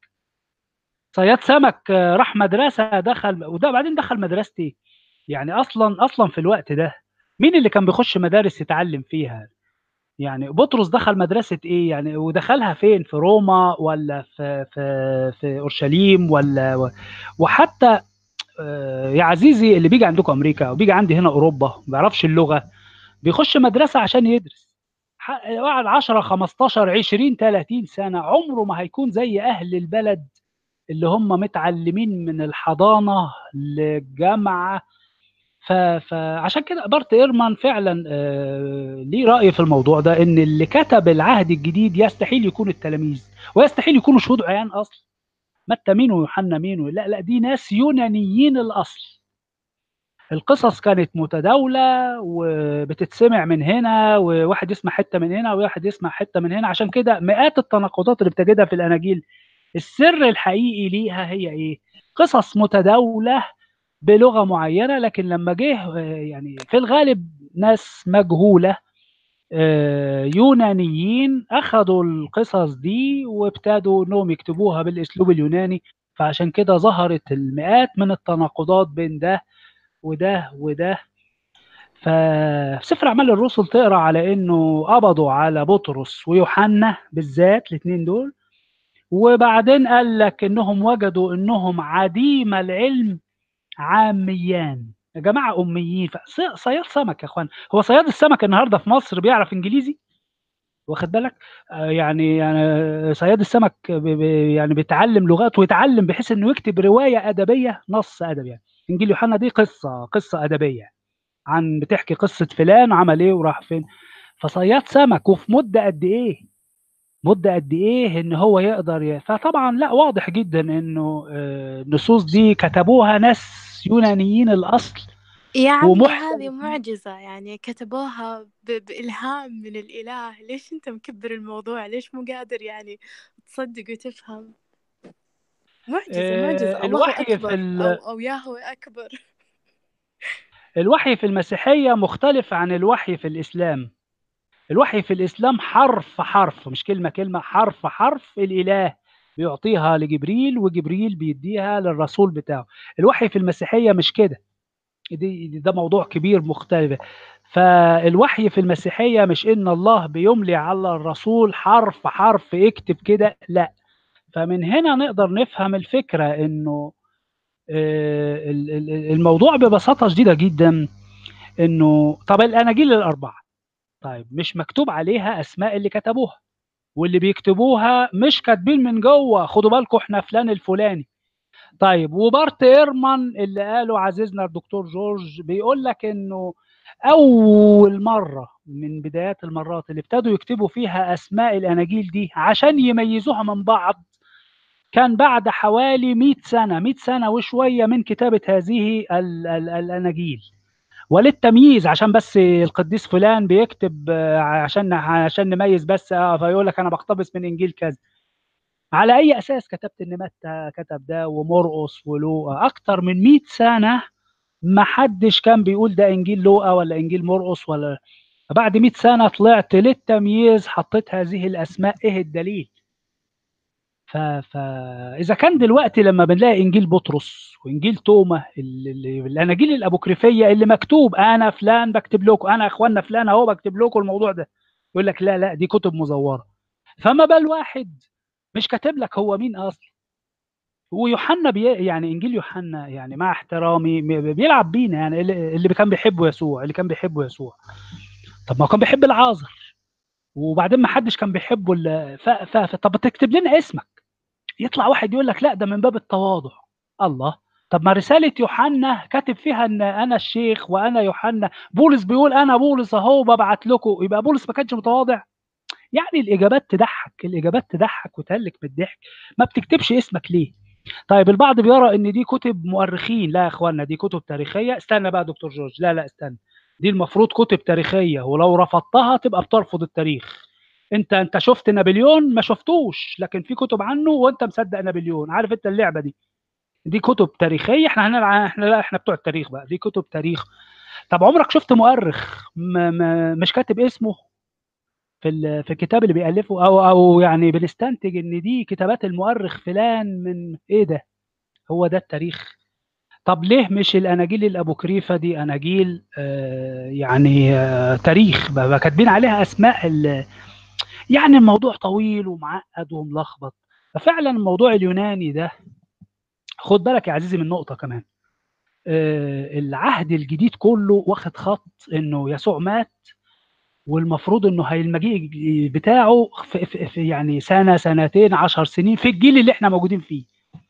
صياد سمك آه، راح مدرسه دخل وده بعدين دخل مدرسه ايه؟ يعني اصلا اصلا في الوقت ده مين اللي كان بيخش مدارس يتعلم فيها؟ يعني بطرس دخل مدرسه ايه يعني ودخلها فين؟ في روما ولا في في في اورشليم ولا و- وحتى آه، يا عزيزي اللي بيجي عندكم امريكا او بيجي عندي هنا اوروبا ما بيعرفش اللغه بيخش مدرسه عشان يدرس ح- قعد 10 15 20 30 سنه عمره ما هيكون زي اهل البلد اللي هم متعلمين من الحضانه للجامعه ف- فعشان كده بارت ايرمان فعلا آه، ليه راي في الموضوع ده ان اللي كتب العهد الجديد يستحيل يكون التلاميذ ويستحيل يكونوا شهود عيان اصلا متى مين ويوحنا مين لا لا دي ناس يونانيين الاصل القصص كانت متداولة وبتتسمع من هنا وواحد يسمع حتة من هنا وواحد يسمع حتة من هنا عشان كده مئات التناقضات اللي بتجدها في الأناجيل السر الحقيقي ليها هي إيه؟ قصص متداولة بلغة معينة لكن لما جه آه، يعني في الغالب ناس مجهولة آه، يونانيين أخذوا القصص دي وابتدوا إنهم يكتبوها بالأسلوب اليوناني فعشان كده ظهرت المئات من التناقضات بين ده وده وده ففي سفر اعمال الرسل تقرا على انه قبضوا على بطرس ويوحنا بالذات الاثنين دول وبعدين قال لك انهم وجدوا انهم عديم العلم عاميان يا جماعه اميين فص- صياد سمك يا اخوان هو صياد السمك النهارده في مصر بيعرف انجليزي واخد بالك آه، يعني يعني صياد السمك ب- ب- يعني بيتعلم لغات ويتعلم بحيث انه يكتب روايه ادبيه نص ادبي يعني انجيل يوحنا دي قصه قصه ادبيه عن بتحكي قصه فلان وعمل ايه وراح فين فصياد سمك وفي مده قد ايه مده قد ايه ان هو يقدر ي... فطبعا لا واضح جدا انه آه، النصوص دي كتبوها ناس يونانيين الاصل يا عمي ومحتوى هذه معجزة يعني كتبوها ب... بإلهام من الإله ليش أنت مكبر الموضوع ليش مو قادر يعني تصدق وتفهم معجزة معجزة آه، الله الوحي في أكبر ال... أو أو ياهوي أكبر الوحي في المسيحية مختلف عن الوحي في الإسلام الوحي في الإسلام حرف حرف مش كلمة كلمة حرف حرف الإله بيعطيها لجبريل وجبريل بيديها للرسول بتاعه الوحي في المسيحية مش كده دي دي- ده موضوع كبير مختلف فالوحي في المسيحية مش إن الله بيملي على الرسول حرف حرف اكتب كده لا فمن هنا نقدر نفهم الفكرة إنه آه، ال- ال- الموضوع ببساطة شديدة جدا إنه طب الأناجيل الأربعة طيب مش مكتوب عليها أسماء اللي كتبوها واللي بيكتبوها مش كاتبين من جوه خدوا بالكم احنا فلان الفلاني طيب وبارت ايرمان اللي قاله عزيزنا الدكتور جورج بيقول لك انه اول مره من بدايات المرات اللي ابتدوا يكتبوا فيها اسماء الاناجيل دي عشان يميزوها من بعض كان بعد حوالي 100 سنه 100 سنه وشويه من كتابه هذه ال- ال- الاناجيل وللتمييز عشان بس القديس فلان بيكتب آه، عشان عشان نميز بس اه فيقول لك انا بقتبس من انجيل كذا على اي اساس كتبت ان متى كتب ده ومرقس ولوقا اكتر من 100 سنه ما حدش كان بيقول ده انجيل لوقا ولا انجيل مرقس ولا بعد 100 سنه طلعت للتمييز حطيت هذه الاسماء ايه الدليل ف... فاذا كان دلوقتي لما بنلاقي انجيل بطرس وانجيل توما ال- ال- الاناجيل الابوكريفيه اللي مكتوب انا فلان بكتب لكم انا اخواننا فلان اهو بكتب لكم الموضوع ده يقول لك لا لا دي كتب مزوره فما بال واحد مش كاتب لك هو مين اصلا ويوحنا بي يعني انجيل يوحنا يعني مع احترامي م- بيلعب بينا يعني اللي اللي كان بيحبه يسوع اللي كان بيحبه يسوع طب ما هو كان بيحب العازر وبعدين ما حدش كان بيحبه ال- ف... ف... ف... طب تكتب لنا اسمك يطلع واحد يقول لك لا ده من باب التواضع الله طب ما رسالة يوحنا كاتب فيها ان انا الشيخ وانا يوحنا بولس بيقول انا بولس اهو ببعت لكم يبقى بولس ما كانش متواضع يعني الاجابات تضحك الاجابات تضحك وتهلك من الضحك ما بتكتبش اسمك ليه طيب البعض بيرى ان دي كتب مؤرخين لا يا اخوانا دي كتب تاريخيه استنى بقى يا دكتور جورج لا لا استنى دي المفروض كتب تاريخيه ولو رفضتها تبقى بترفض التاريخ انت انت شفت نابليون ما شفتوش لكن في كتب عنه وانت مصدق نابليون عارف انت اللعبه دي دي كتب تاريخيه احنا هنلعب احنا لا احنا بتوع التاريخ بقى دي كتب تاريخ طب عمرك شفت مؤرخ ما ما مش كاتب اسمه في ال- في الكتاب اللي بيألفه او او يعني بنستنتج ان دي كتابات المؤرخ فلان من ايه ده هو ده التاريخ طب ليه مش الاناجيل الابوكريفه دي اناجيل آه يعني آه تاريخ بقى كاتبين عليها اسماء ال- يعني الموضوع طويل ومعقد وملخبط ففعلا الموضوع اليوناني ده خد بالك يا عزيزي من نقطه كمان آه العهد الجديد كله واخد خط انه يسوع مات والمفروض انه هي المجيء بتاعه في, في, في يعني سنه سنتين عشر سنين في الجيل اللي احنا موجودين فيه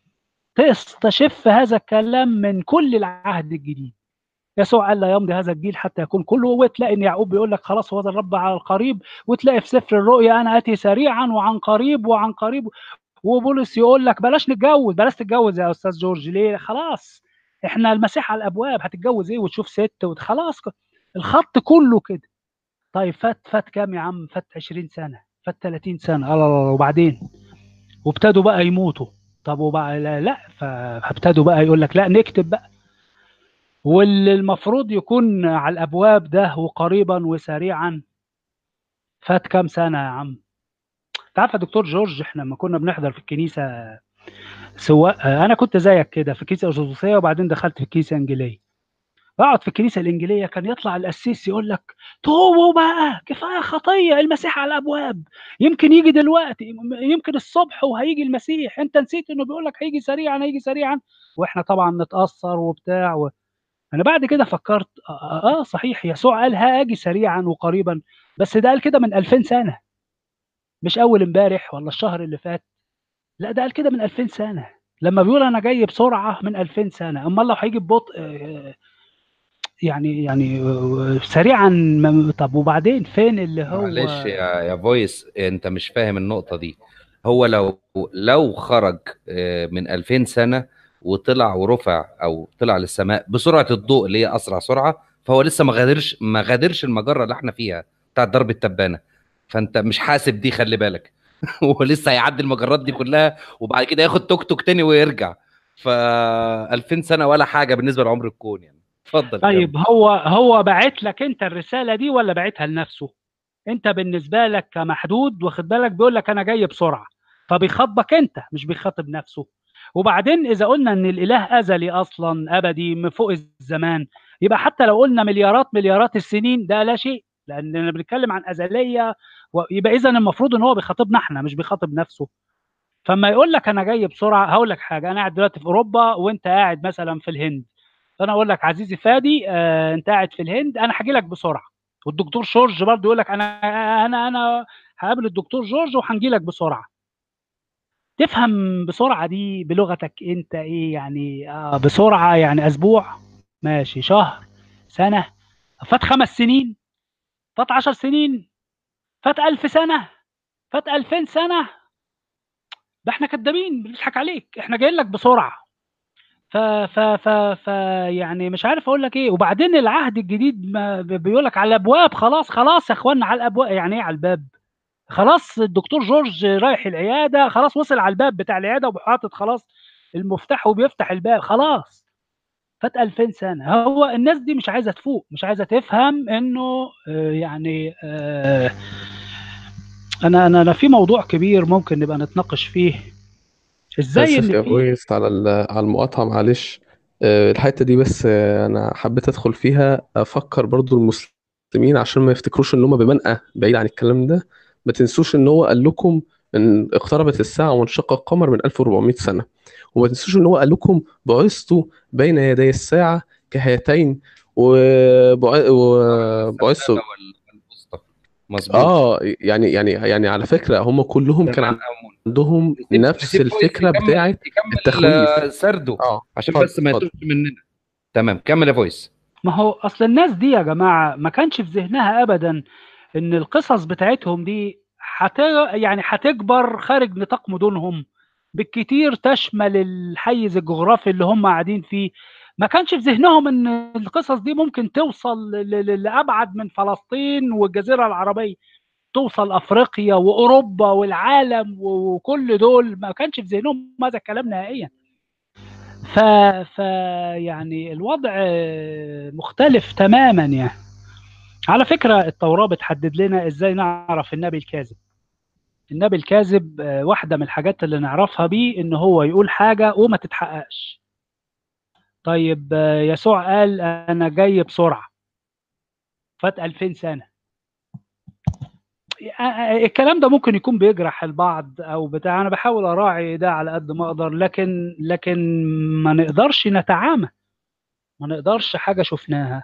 تستشف هذا الكلام من كل العهد الجديد يسوع قال لا يمضي هذا الجيل حتى يكون كله وتلاقي ان يعقوب بيقول لك خلاص هو ذا الرب على القريب وتلاقي في سفر الرؤيا انا اتي سريعا وعن قريب وعن قريب وبولس يقول لك بلاش نتجوز بلاش تتجوز يا استاذ جورج ليه خلاص احنا المسيح على الابواب هتتجوز ايه وتشوف ست وت- خلاص الخط كله كده طيب فات فات كام يا عم فات 20 سنه فات 30 سنه الله الله وبعدين وابتدوا بقى يموتوا طب وبقى لا, لا فابتدوا بقى يقول لك لا نكتب بقى واللي المفروض يكون على الابواب ده وقريبا وسريعا فات كام سنه يا عم انت عارف يا دكتور جورج احنا لما كنا بنحضر في الكنيسه سواء انا كنت زيك كده في الكنيسه الارثوذكسيه وبعدين دخلت في الكنيسه الانجيليه بقعد في الكنيسه الانجيليه كان يطلع القسيس يقول لك توبوا بقى كفايه خطيه المسيح على الابواب يمكن يجي دلوقتي يمكن الصبح وهيجي المسيح انت نسيت انه بيقول لك هيجي سريعا هيجي سريعا واحنا طبعا نتاثر وبتاع و... انا بعد كده فكرت اه, آه صحيح يسوع قال ها اجي سريعا وقريبا بس ده قال كده من 2000 سنه مش اول امبارح ولا الشهر اللي فات لا ده قال كده من 2000 سنه لما بيقول انا جاي بسرعه من 2000 سنه امال لو هيجي ببطء آه، يعني يعني آه، سريعا ما- طب وبعدين فين اللي هو معلش يا يا فويس انت مش فاهم النقطه دي هو لو لو خرج آه، من 2000 سنه وطلع ورفع او طلع للسماء بسرعه الضوء اللي هي اسرع سرعه فهو لسه ما غادرش ما غادرش المجره اللي احنا فيها بتاعت درب التبانه فانت مش حاسب دي خلي بالك هو لسه هيعدي المجرات دي كلها وبعد كده ياخد توك توك تاني ويرجع ف 2000 سنه ولا حاجه بالنسبه لعمر الكون يعني اتفضل طيب هو هو باعت لك انت الرساله دي ولا باعتها لنفسه انت بالنسبه لك كمحدود واخد بالك بيقول لك انا جاي بسرعه فبيخاطبك انت مش بيخاطب نفسه وبعدين اذا قلنا ان الاله ازلي اصلا ابدي من فوق الزمان يبقى حتى لو قلنا مليارات مليارات السنين ده لا شيء لاننا بنتكلم عن ازليه ويبقى اذا المفروض ان هو بيخاطبنا احنا مش بيخاطب نفسه فما يقول لك انا جاي بسرعه هقول لك حاجه انا قاعد دلوقتي في اوروبا وانت قاعد مثلا في الهند فانا اقول لك عزيزي فادي آه انت قاعد في الهند انا هاجي لك بسرعه والدكتور جورج برضه يقول لك انا انا انا هقابل الدكتور جورج وهنجي لك بسرعه تفهم بسرعه دي بلغتك انت ايه يعني آه بسرعه يعني اسبوع ماشي شهر سنه فات خمس سنين فات عشر سنين فات ألف سنه فات ألفين سنه ده احنا كدابين بنضحك عليك احنا جايين لك بسرعه ف ف ف ف يعني مش عارف اقول لك ايه وبعدين العهد الجديد ما بيقول لك على الابواب خلاص خلاص يا اخوانا على الابواب يعني ايه على الباب خلاص الدكتور جورج رايح العياده خلاص وصل على الباب بتاع العياده وحاطط خلاص المفتاح وبيفتح الباب خلاص فات 2000 سنه هو الناس دي مش عايزه تفوق مش عايزه تفهم انه آه، يعني آه، انا انا انا في موضوع كبير ممكن نبقى نتناقش فيه ازاي اسف يا ان في فويس على ال- على المقاطعه معلش آه، الحته دي بس آه، انا حبيت ادخل فيها افكر برضو المسلمين عشان ما يفتكروش ان هم بمنأى بعيد عن الكلام ده ما تنسوش ان هو قال لكم ان اقتربت الساعه وانشق القمر من 1400 سنه وما تنسوش ان هو قال لكم بعثت بين يدي الساعه كهاتين وبع- وبعثت السبابة والوسطى. مظبوط اه يعني يعني يعني على فكره هم كلهم كان زمان أو من- عندهم نسيب- نفس نسيب فويس الفكره يكمل- بتاعت يكمل التخويف. آه، سرده اه عشان اتفضل، بس ما اتفضل. يتوهش مننا تمام كمل يا فويس ما هو اصل الناس دي يا جماعه ما كانش في ذهنها ابدا ان القصص بتاعتهم دي حت يعني هتكبر خارج نطاق مدنهم بالكتير تشمل الحيز الجغرافي اللي هم قاعدين فيه ما كانش في ذهنهم ان القصص دي ممكن توصل ل- ل- لابعد من فلسطين والجزيره العربيه توصل افريقيا واوروبا والعالم وكل دول ما كانش في ذهنهم هذا الكلام نهائيا ف... ف يعني الوضع مختلف تماما يعني على فكرة التوراة بتحدد لنا ازاي نعرف النبي الكاذب النبي الكاذب آه، واحدة من الحاجات اللي نعرفها بيه ان هو يقول حاجة وما تتحققش طيب آه، يسوع قال انا جاي بسرعة فات 2000 سنة آه، آه، الكلام ده ممكن يكون بيجرح البعض او بتاع انا بحاول اراعي ده على قد ما اقدر لكن لكن ما نقدرش نتعامى ما نقدرش حاجة شفناها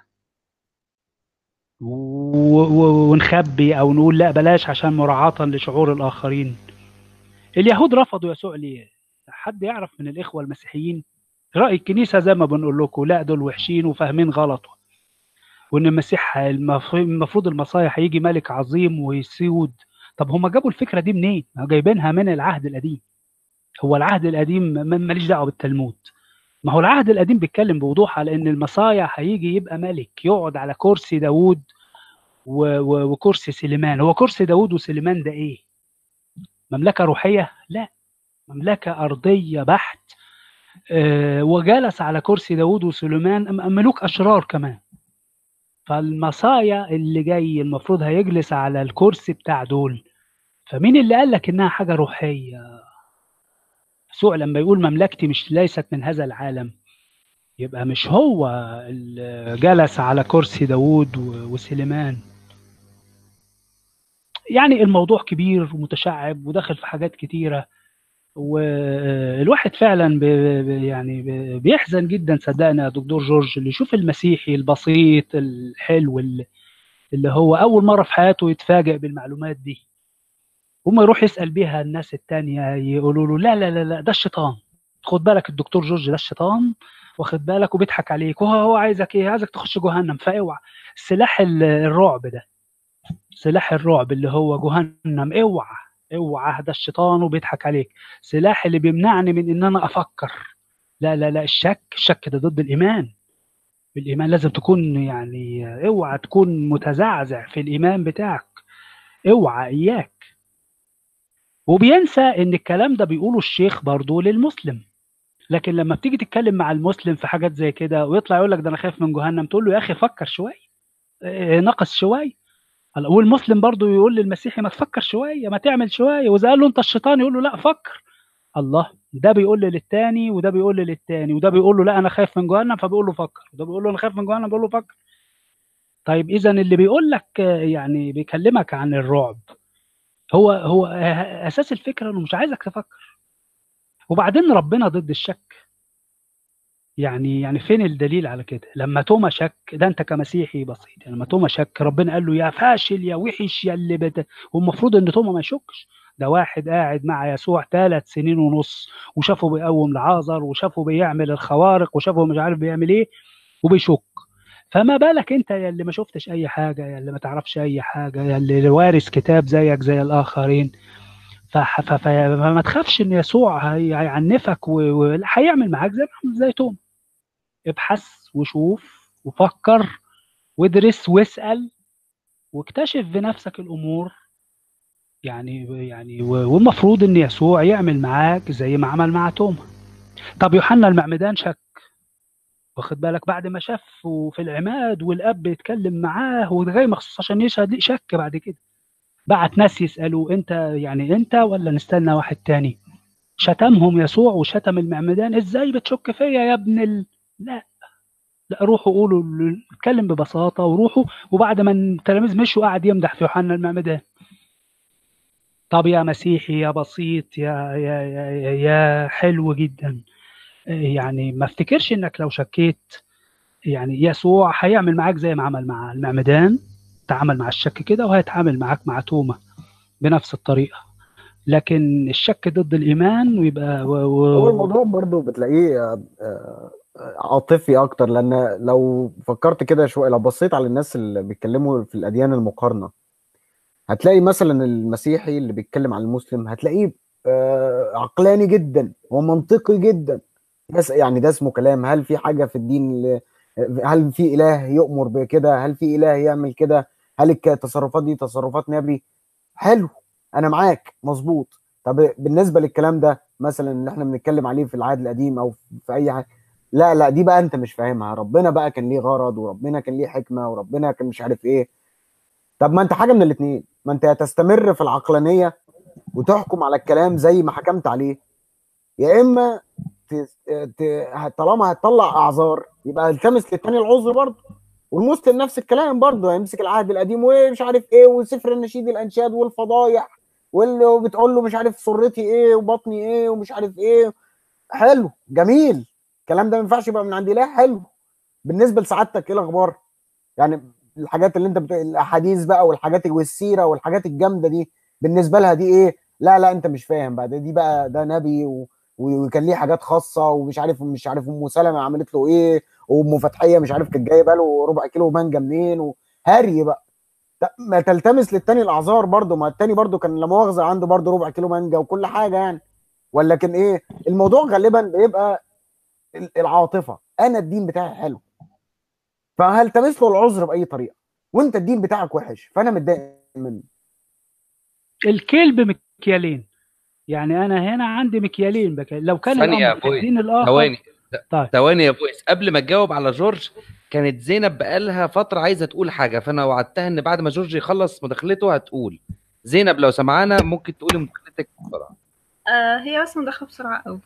و- و- ونخبي او نقول لا بلاش عشان مراعاة لشعور الاخرين اليهود رفضوا يسوع ليه حد يعرف من الاخوة المسيحيين رأي الكنيسة زي ما بنقول لكم لا دول وحشين وفاهمين غلط وان المسيح المف- المفروض المصايح هيجي ملك عظيم ويسود طب هم جابوا الفكرة دي منين ما جايبينها من العهد القديم هو العهد القديم م- ماليش دعوة بالتلمود ما هو العهد القديم بيتكلم بوضوح على ان المصايا هيجي يبقى ملك يقعد على كرسي داوود و- و- وكرسي سليمان هو كرسي داوود وسليمان ده ايه مملكة روحية لا مملكة أرضية بحت آه، وجلس على كرسي داوود وسليمان أم- ملوك أشرار كمان فالمصايا اللي جاي المفروض هيجلس على الكرسي بتاع دول فمين اللي قال لك انها حاجة روحية يسوع لما يقول مملكتي مش ليست من هذا العالم يبقى مش هو اللي جلس على كرسي داوود و- وسليمان يعني الموضوع كبير ومتشعب وداخل في حاجات كتيرة والواحد فعلا بي بي- يعني بي- بيحزن جدا صدقني يا دكتور جورج اللي يشوف المسيحي البسيط الحلو اللي اللي هو اول مره في حياته يتفاجئ بالمعلومات دي وما يروح يسال بيها الناس التانية يقولوا له لا لا لا لا ده الشيطان خد بالك الدكتور جورج ده الشيطان واخد بالك وبيضحك عليك وهو هو عايزك ايه عايزك تخش جهنم فاوعى سلاح ال- الرعب ده سلاح الرعب اللي هو جهنم اوعى اوعى ده الشيطان وبيضحك عليك سلاح اللي بيمنعني من ان انا افكر لا لا لا الشك الشك ده ضد الايمان الايمان لازم تكون يعني اوعى تكون متزعزع في الايمان بتاعك اوعى اياك وبينسى ان الكلام ده بيقوله الشيخ برضه للمسلم لكن لما بتيجي تتكلم مع المسلم في حاجات زي كده ويطلع يقول لك ده انا خايف من جهنم تقول له يا اخي فكر شويه إيه، نقص شويه هلا والمسلم برضه يقول للمسيحي ما تفكر شويه ما تعمل شويه واذا قال له انت الشيطان يقول له لا فكر الله ده بيقول للتاني وده بيقول للتاني وده بيقول له لا انا خايف من جهنم فبيقول له فكر وده بيقول له انا خايف من جهنم بيقول له فكر طيب اذا اللي بيقول لك آه، يعني بيكلمك عن الرعب هو هو آه، اساس الفكره انه مش عايزك تفكر وبعدين ربنا ضد الشك يعني يعني فين الدليل على كده لما توما شك ده انت كمسيحي بسيط يعني لما توما شك ربنا قال له يا فاشل يا وحش يا اللي بت... والمفروض ان توما ما يشكش ده واحد قاعد مع يسوع ثلاث سنين ونص وشافه بيقوم لعازر وشافه بيعمل الخوارق وشافه مش عارف بيعمل ايه وبيشك فما بالك انت يا اللي ما شفتش اي حاجه يا اللي ما تعرفش اي حاجه يا اللي وارث كتاب زيك زي الاخرين فح- ف- ف- فما تخافش ان يسوع هي- هيعنفك وهيعمل معاك زي ما عمل زي توما ابحث وشوف وفكر وادرس واسال واكتشف بنفسك الامور يعني يعني و- والمفروض ان يسوع يعمل معاك زي ما عمل مع توما طب يوحنا المعمدان شك واخد بالك بعد ما شافه في العماد والاب بيتكلم معاه وجاي مخصوص عشان يشهد ليه شك بعد كده بعت ناس يسالوا انت يعني انت ولا نستنى واحد تاني شتمهم يسوع وشتم المعمدان ازاي بتشك فيا يا ابن ال... لا لا روحوا قولوا ل- اتكلم ببساطه وروحوا وبعد ما التلاميذ مشوا قعد يمدح في يوحنا المعمدان طب يا مسيحي يا بسيط يا يا يا, يا, يا حلو جدا يعني ما افتكرش انك لو شكيت يعني يسوع هيعمل معاك زي ما عمل مع المعمدان تعامل مع الشك كده وهيتعامل معاك مع توما بنفس الطريقه لكن الشك ضد الايمان ويبقى و... هو و... الموضوع برضو بتلاقيه آه، آه، عاطفي اكتر لان لو فكرت كده شويه لو بصيت على الناس اللي بيتكلموا في الاديان المقارنه هتلاقي مثلا المسيحي اللي بيتكلم عن المسلم هتلاقيه آه، عقلاني جدا ومنطقي جدا بس يعني ده اسمه كلام هل في حاجه في الدين اللي- هل في اله يؤمر بكده هل في اله يعمل كده هل الك- التصرفات دي تصرفات نبي حلو انا معاك مظبوط طب بالنسبه للكلام ده مثلا اللي احنا بنتكلم عليه في العهد القديم او في اي حاجه لا لا دي بقى انت مش فاهمها ربنا بقى كان ليه غرض وربنا كان ليه حكمه وربنا كان مش عارف ايه طب ما انت حاجه من الاثنين ما انت يا تستمر في العقلانيه وتحكم على الكلام زي ما حكمت عليه يا اما ت... ت... طالما هتطلع اعذار يبقى التمس للتاني العذر برضه والمسلم نفس الكلام برضه يمسك العهد القديم ومش عارف ايه وسفر النشيد الانشاد والفضايح واللي بتقول له مش عارف سرتي ايه وبطني ايه ومش عارف ايه حلو جميل الكلام ده ما ينفعش يبقى من عند اله حلو بالنسبه لسعادتك ايه الاخبار يعني الحاجات اللي انت بتقول الاحاديث بقى والحاجات والسيره والحاجات الجامده دي بالنسبه لها دي ايه لا لا انت مش فاهم بقى ده دي بقى ده نبي و... وكان ليه حاجات خاصه ومش عارف مش عارف ام سلمه عملت له ايه وام فتحيه مش عارف كانت جايبه له ربع كيلو مانجا منين وهري بقى ت- ما تلتمس للتاني الاعذار برضه ما التاني برضه كان لا مؤاخذه عنده برضه ربع كيلو مانجا وكل حاجه يعني ولكن ايه الموضوع غالبا بيبقى ال- العاطفه انا الدين بتاعي حلو فهلتمس له العذر باي طريقه وانت الدين بتاعك وحش فانا متضايق منه الكلب مكيالين يعني انا هنا عندي مكيالين بك... لو كان ثانية يا الامر في بوي. الدين الاخر ثواني طيب. ثواني يا فويس قبل ما تجاوب على جورج كانت زينب بقالها فترة عايزة تقول حاجة فأنا وعدتها إن بعد ما جورج يخلص مداخلته هتقول زينب لو سمعانا ممكن تقولي مداخلتك بسرعة آه هي بس مداخلة بسرعة قوي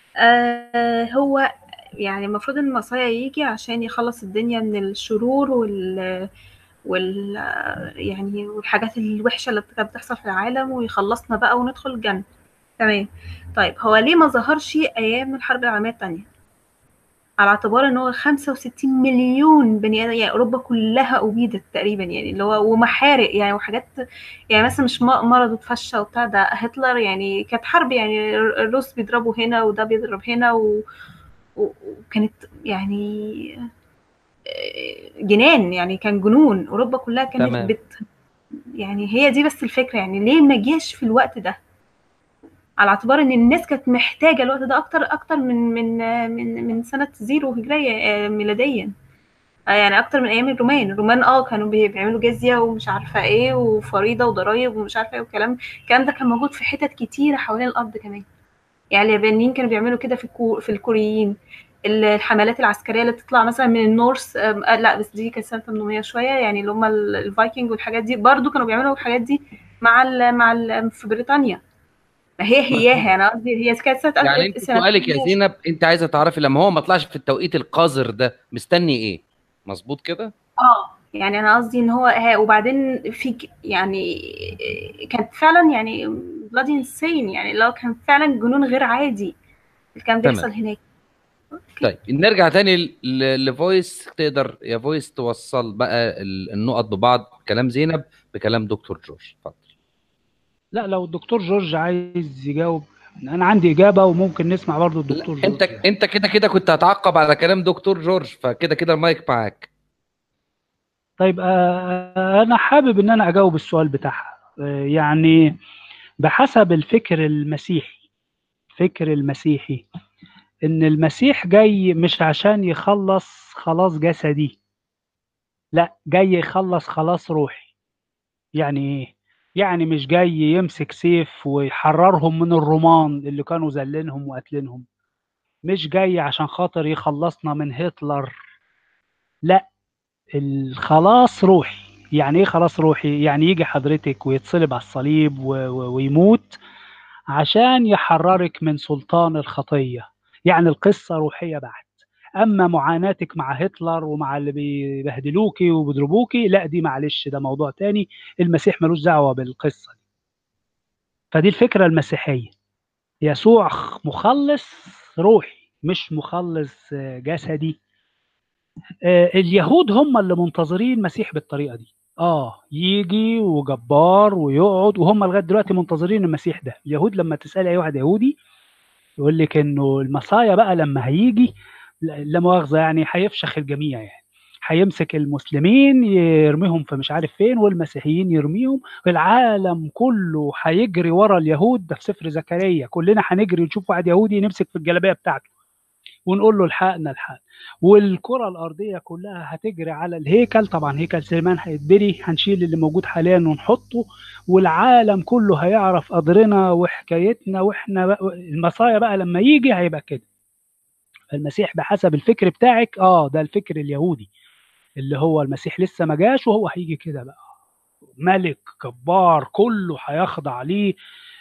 آه هو يعني المفروض ان المصايا يجي عشان يخلص الدنيا من الشرور وال وال يعني والحاجات الوحشة اللي كانت بتحصل في العالم ويخلصنا بقى وندخل الجنة تمام طيب هو ليه ما ظهرش ايام الحرب العالميه الثانيه على اعتبار ان هو 65 مليون بني ادم يعني اوروبا كلها ابيدت تقريبا يعني اللي هو ومحارق يعني وحاجات يعني مثلا مش م- مرض وتفشى وبتاع ده هتلر يعني كانت حرب يعني الروس بيضربوا هنا وده بيضرب هنا و... و- وكانت يعني آه، جنان يعني كان جنون اوروبا كلها كانت تمام. بت يعني هي دي بس الفكره يعني ليه ما جاش في الوقت ده على اعتبار ان الناس كانت محتاجه الوقت ده اكتر اكتر من من آه، من من سنه زيرو هجريه آه، ميلاديا آه، يعني اكتر من ايام الرومان الرومان اه كانوا بي- بيعملوا جزيه ومش عارفه ايه وفريضه وضرايب ومش عارفه ايه والكلام الكلام ده كان موجود في حتت كتيره حوالين الارض كمان يعني اليابانيين كانوا بيعملوا كده في الكو... في الكوريين ال- الحملات العسكريه اللي بتطلع مثلا من النورث آم، آه، لا بس دي كانت سنه 800 شويه يعني اللي هم ال- الفايكنج والحاجات دي برضو كانوا بيعملوا الحاجات دي مع ال... مع ال... في بريطانيا ما هي هياها انا قصدي هي كانت سنه يعني انت سنة سؤالك يا 800. زينب انت عايزه تعرفي لما هو ما طلعش في التوقيت القذر ده مستني ايه مظبوط كده اه يعني انا قصدي ان هو ها وبعدين في ك- يعني كانت فعلا يعني بلادي انسين يعني لو كان فعلا جنون غير عادي اللي كان تمام. بيحصل هناك طيب نرجع تاني ل- ل- لفويس تقدر يا فويس توصل بقى ال- النقط ببعض كلام زينب بكلام دكتور جورج اتفضل لا لو الدكتور جورج عايز يجاوب انا عندي اجابه وممكن نسمع برضو الدكتور لا، انت جورج انت كده كده كنت هتعقب على كلام دكتور جورج فكده كده المايك معاك طيب آه، انا حابب ان انا اجاوب السؤال بتاعها آه، يعني بحسب الفكر المسيحي فكر المسيحي ان المسيح جاي مش عشان يخلص خلاص جسدي لا جاي يخلص خلاص روحي يعني ايه يعني مش جاي يمسك سيف ويحررهم من الرومان اللي كانوا ذلينهم وقاتلينهم مش جاي عشان خاطر يخلصنا من هتلر لا الخلاص روحي يعني ايه خلاص روحي يعني يجي حضرتك ويتصلب على الصليب و- و- ويموت عشان يحررك من سلطان الخطية يعني القصة روحية بحت أما معاناتك مع هتلر ومع اللي بيبهدلوكي وبيضربوكي لا دي معلش ده موضوع تاني المسيح ملوش دعوة بالقصة دي فدي الفكرة المسيحية يسوع مخلص روحي مش مخلص آه، جسدي آه، اليهود هم اللي منتظرين المسيح بالطريقه دي اه يجي وجبار ويقعد وهم لغايه دلوقتي منتظرين المسيح ده اليهود لما تسال اي واحد يهودي يقول لك انه المصايا بقى لما هيجي لا لا مؤاخذه يعني هيفشخ الجميع يعني هيمسك المسلمين يرميهم في مش عارف فين والمسيحيين يرميهم العالم كله هيجري ورا اليهود ده في سفر زكريا كلنا هنجري نشوف واحد يهودي نمسك في الجلابيه بتاعته ونقول له الحقنا الحق والكره الارضيه كلها هتجري على الهيكل طبعا هيكل سليمان هيتبري هنشيل اللي موجود حاليا ونحطه والعالم كله هيعرف قدرنا وحكايتنا واحنا بقى المصايا بقى لما يجي هيبقى كده المسيح بحسب الفكر بتاعك اه ده الفكر اليهودي اللي هو المسيح لسه ما جاش وهو هيجي كده بقى ملك جبار كله هيخضع ليه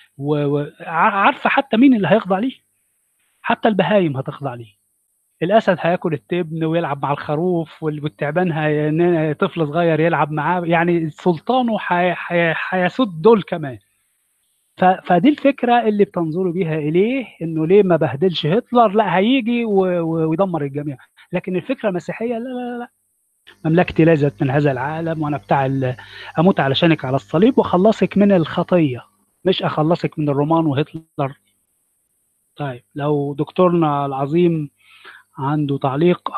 وعارفه حتى مين اللي هيخضع ليه حتى البهايم هتخضع ليه الاسد هياكل التبن ويلعب مع الخروف وال- والتعبان هي... طفل صغير يلعب معاه يعني سلطانه هي- هي- هيسود دول كمان ف... فدي الفكره اللي بتنظروا بيها اليه انه ليه ما بهدلش هتلر لا هيجي و... و... ويدمر الجميع لكن الفكره المسيحيه لا لا لا مملكتي ليست من هذا العالم وانا بتاع ال... اموت علشانك على الصليب واخلصك من الخطيه مش اخلصك من الرومان وهتلر طيب لو دكتورنا العظيم عنده تعليق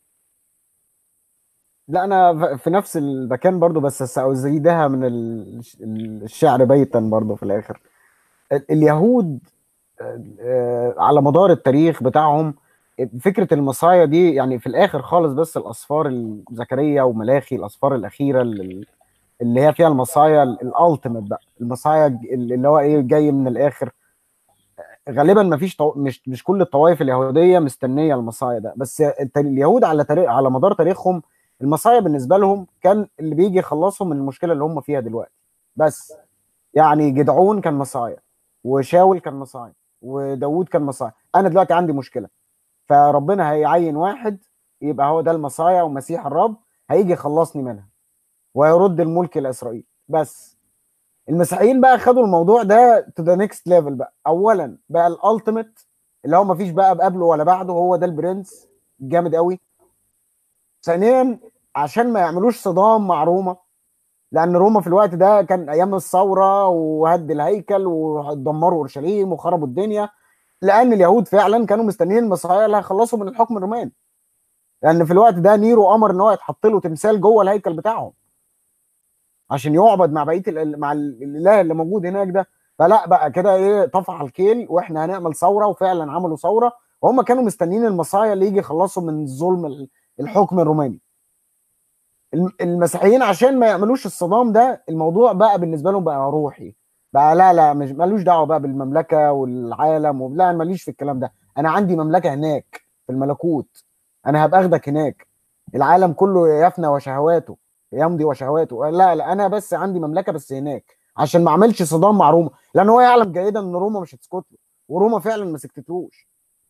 لا انا ف- في نفس المكان برضو بس سأزيدها من ال- الشعر بيتا برضو في الاخر ال- اليهود آه، على مدار التاريخ بتاعهم فكرة المصايا دي يعني في الاخر خالص بس الاسفار زكريا وملاخي الاسفار الاخيرة اللي اللي هي فيها المصايا الالتيميت بقى المصايا اللي هو ايه جاي من الاخر غالبا ما فيش طو... مش مش كل الطوائف اليهوديه مستنيه المصايا ده بس الت- اليهود على تاريخ على مدار تاريخهم المصايا بالنسبه لهم كان اللي بيجي يخلصهم من المشكله اللي هم فيها دلوقتي بس يعني جدعون كان مصايا وشاول كان مصايا وداوود كان مصايا انا دلوقتي عندي مشكله فربنا هيعين واحد يبقى هو ده المصايا ومسيح الرب هيجي يخلصني منها ويرد الملك لاسرائيل بس المسيحيين بقى خدوا الموضوع ده تو ذا نيكست ليفل بقى اولا بقى الالتيميت اللي هو ما فيش بقى قبله ولا بعده هو ده البرنس جامد قوي ثانيا عشان ما يعملوش صدام مع روما لان روما في الوقت ده كان ايام الثوره وهد الهيكل ودمروا اورشليم وخربوا الدنيا لان اليهود فعلا كانوا مستنيين المسيحيه اللي هيخلصوا من الحكم الروماني لان في الوقت ده نيرو امر ان هو يتحط له تمثال جوه الهيكل بتاعهم عشان يعبد مع بقيه ال- مع ال- الاله اللي موجود هناك ده فلا بقى كده ايه طفح الكيل واحنا هنعمل ثوره وفعلا عملوا ثوره وهم كانوا مستنيين المصايا اللي يجي يخلصوا من الظلم ال- الحكم الروماني الم- المسيحيين عشان ما يعملوش الصدام ده الموضوع بقى بالنسبه لهم بقى روحي بقى لا لا مش ملوش دعوه بقى بالمملكه والعالم و- لا أنا ماليش في الكلام ده انا عندي مملكه هناك في الملكوت انا هبقى اخدك هناك العالم كله يفنى وشهواته يمضي وشهواته لا لا انا بس عندي مملكه بس هناك عشان ما اعملش صدام مع روما لان هو يعلم جيدا ان روما مش هتسكت له وروما فعلا ما سكتتلوش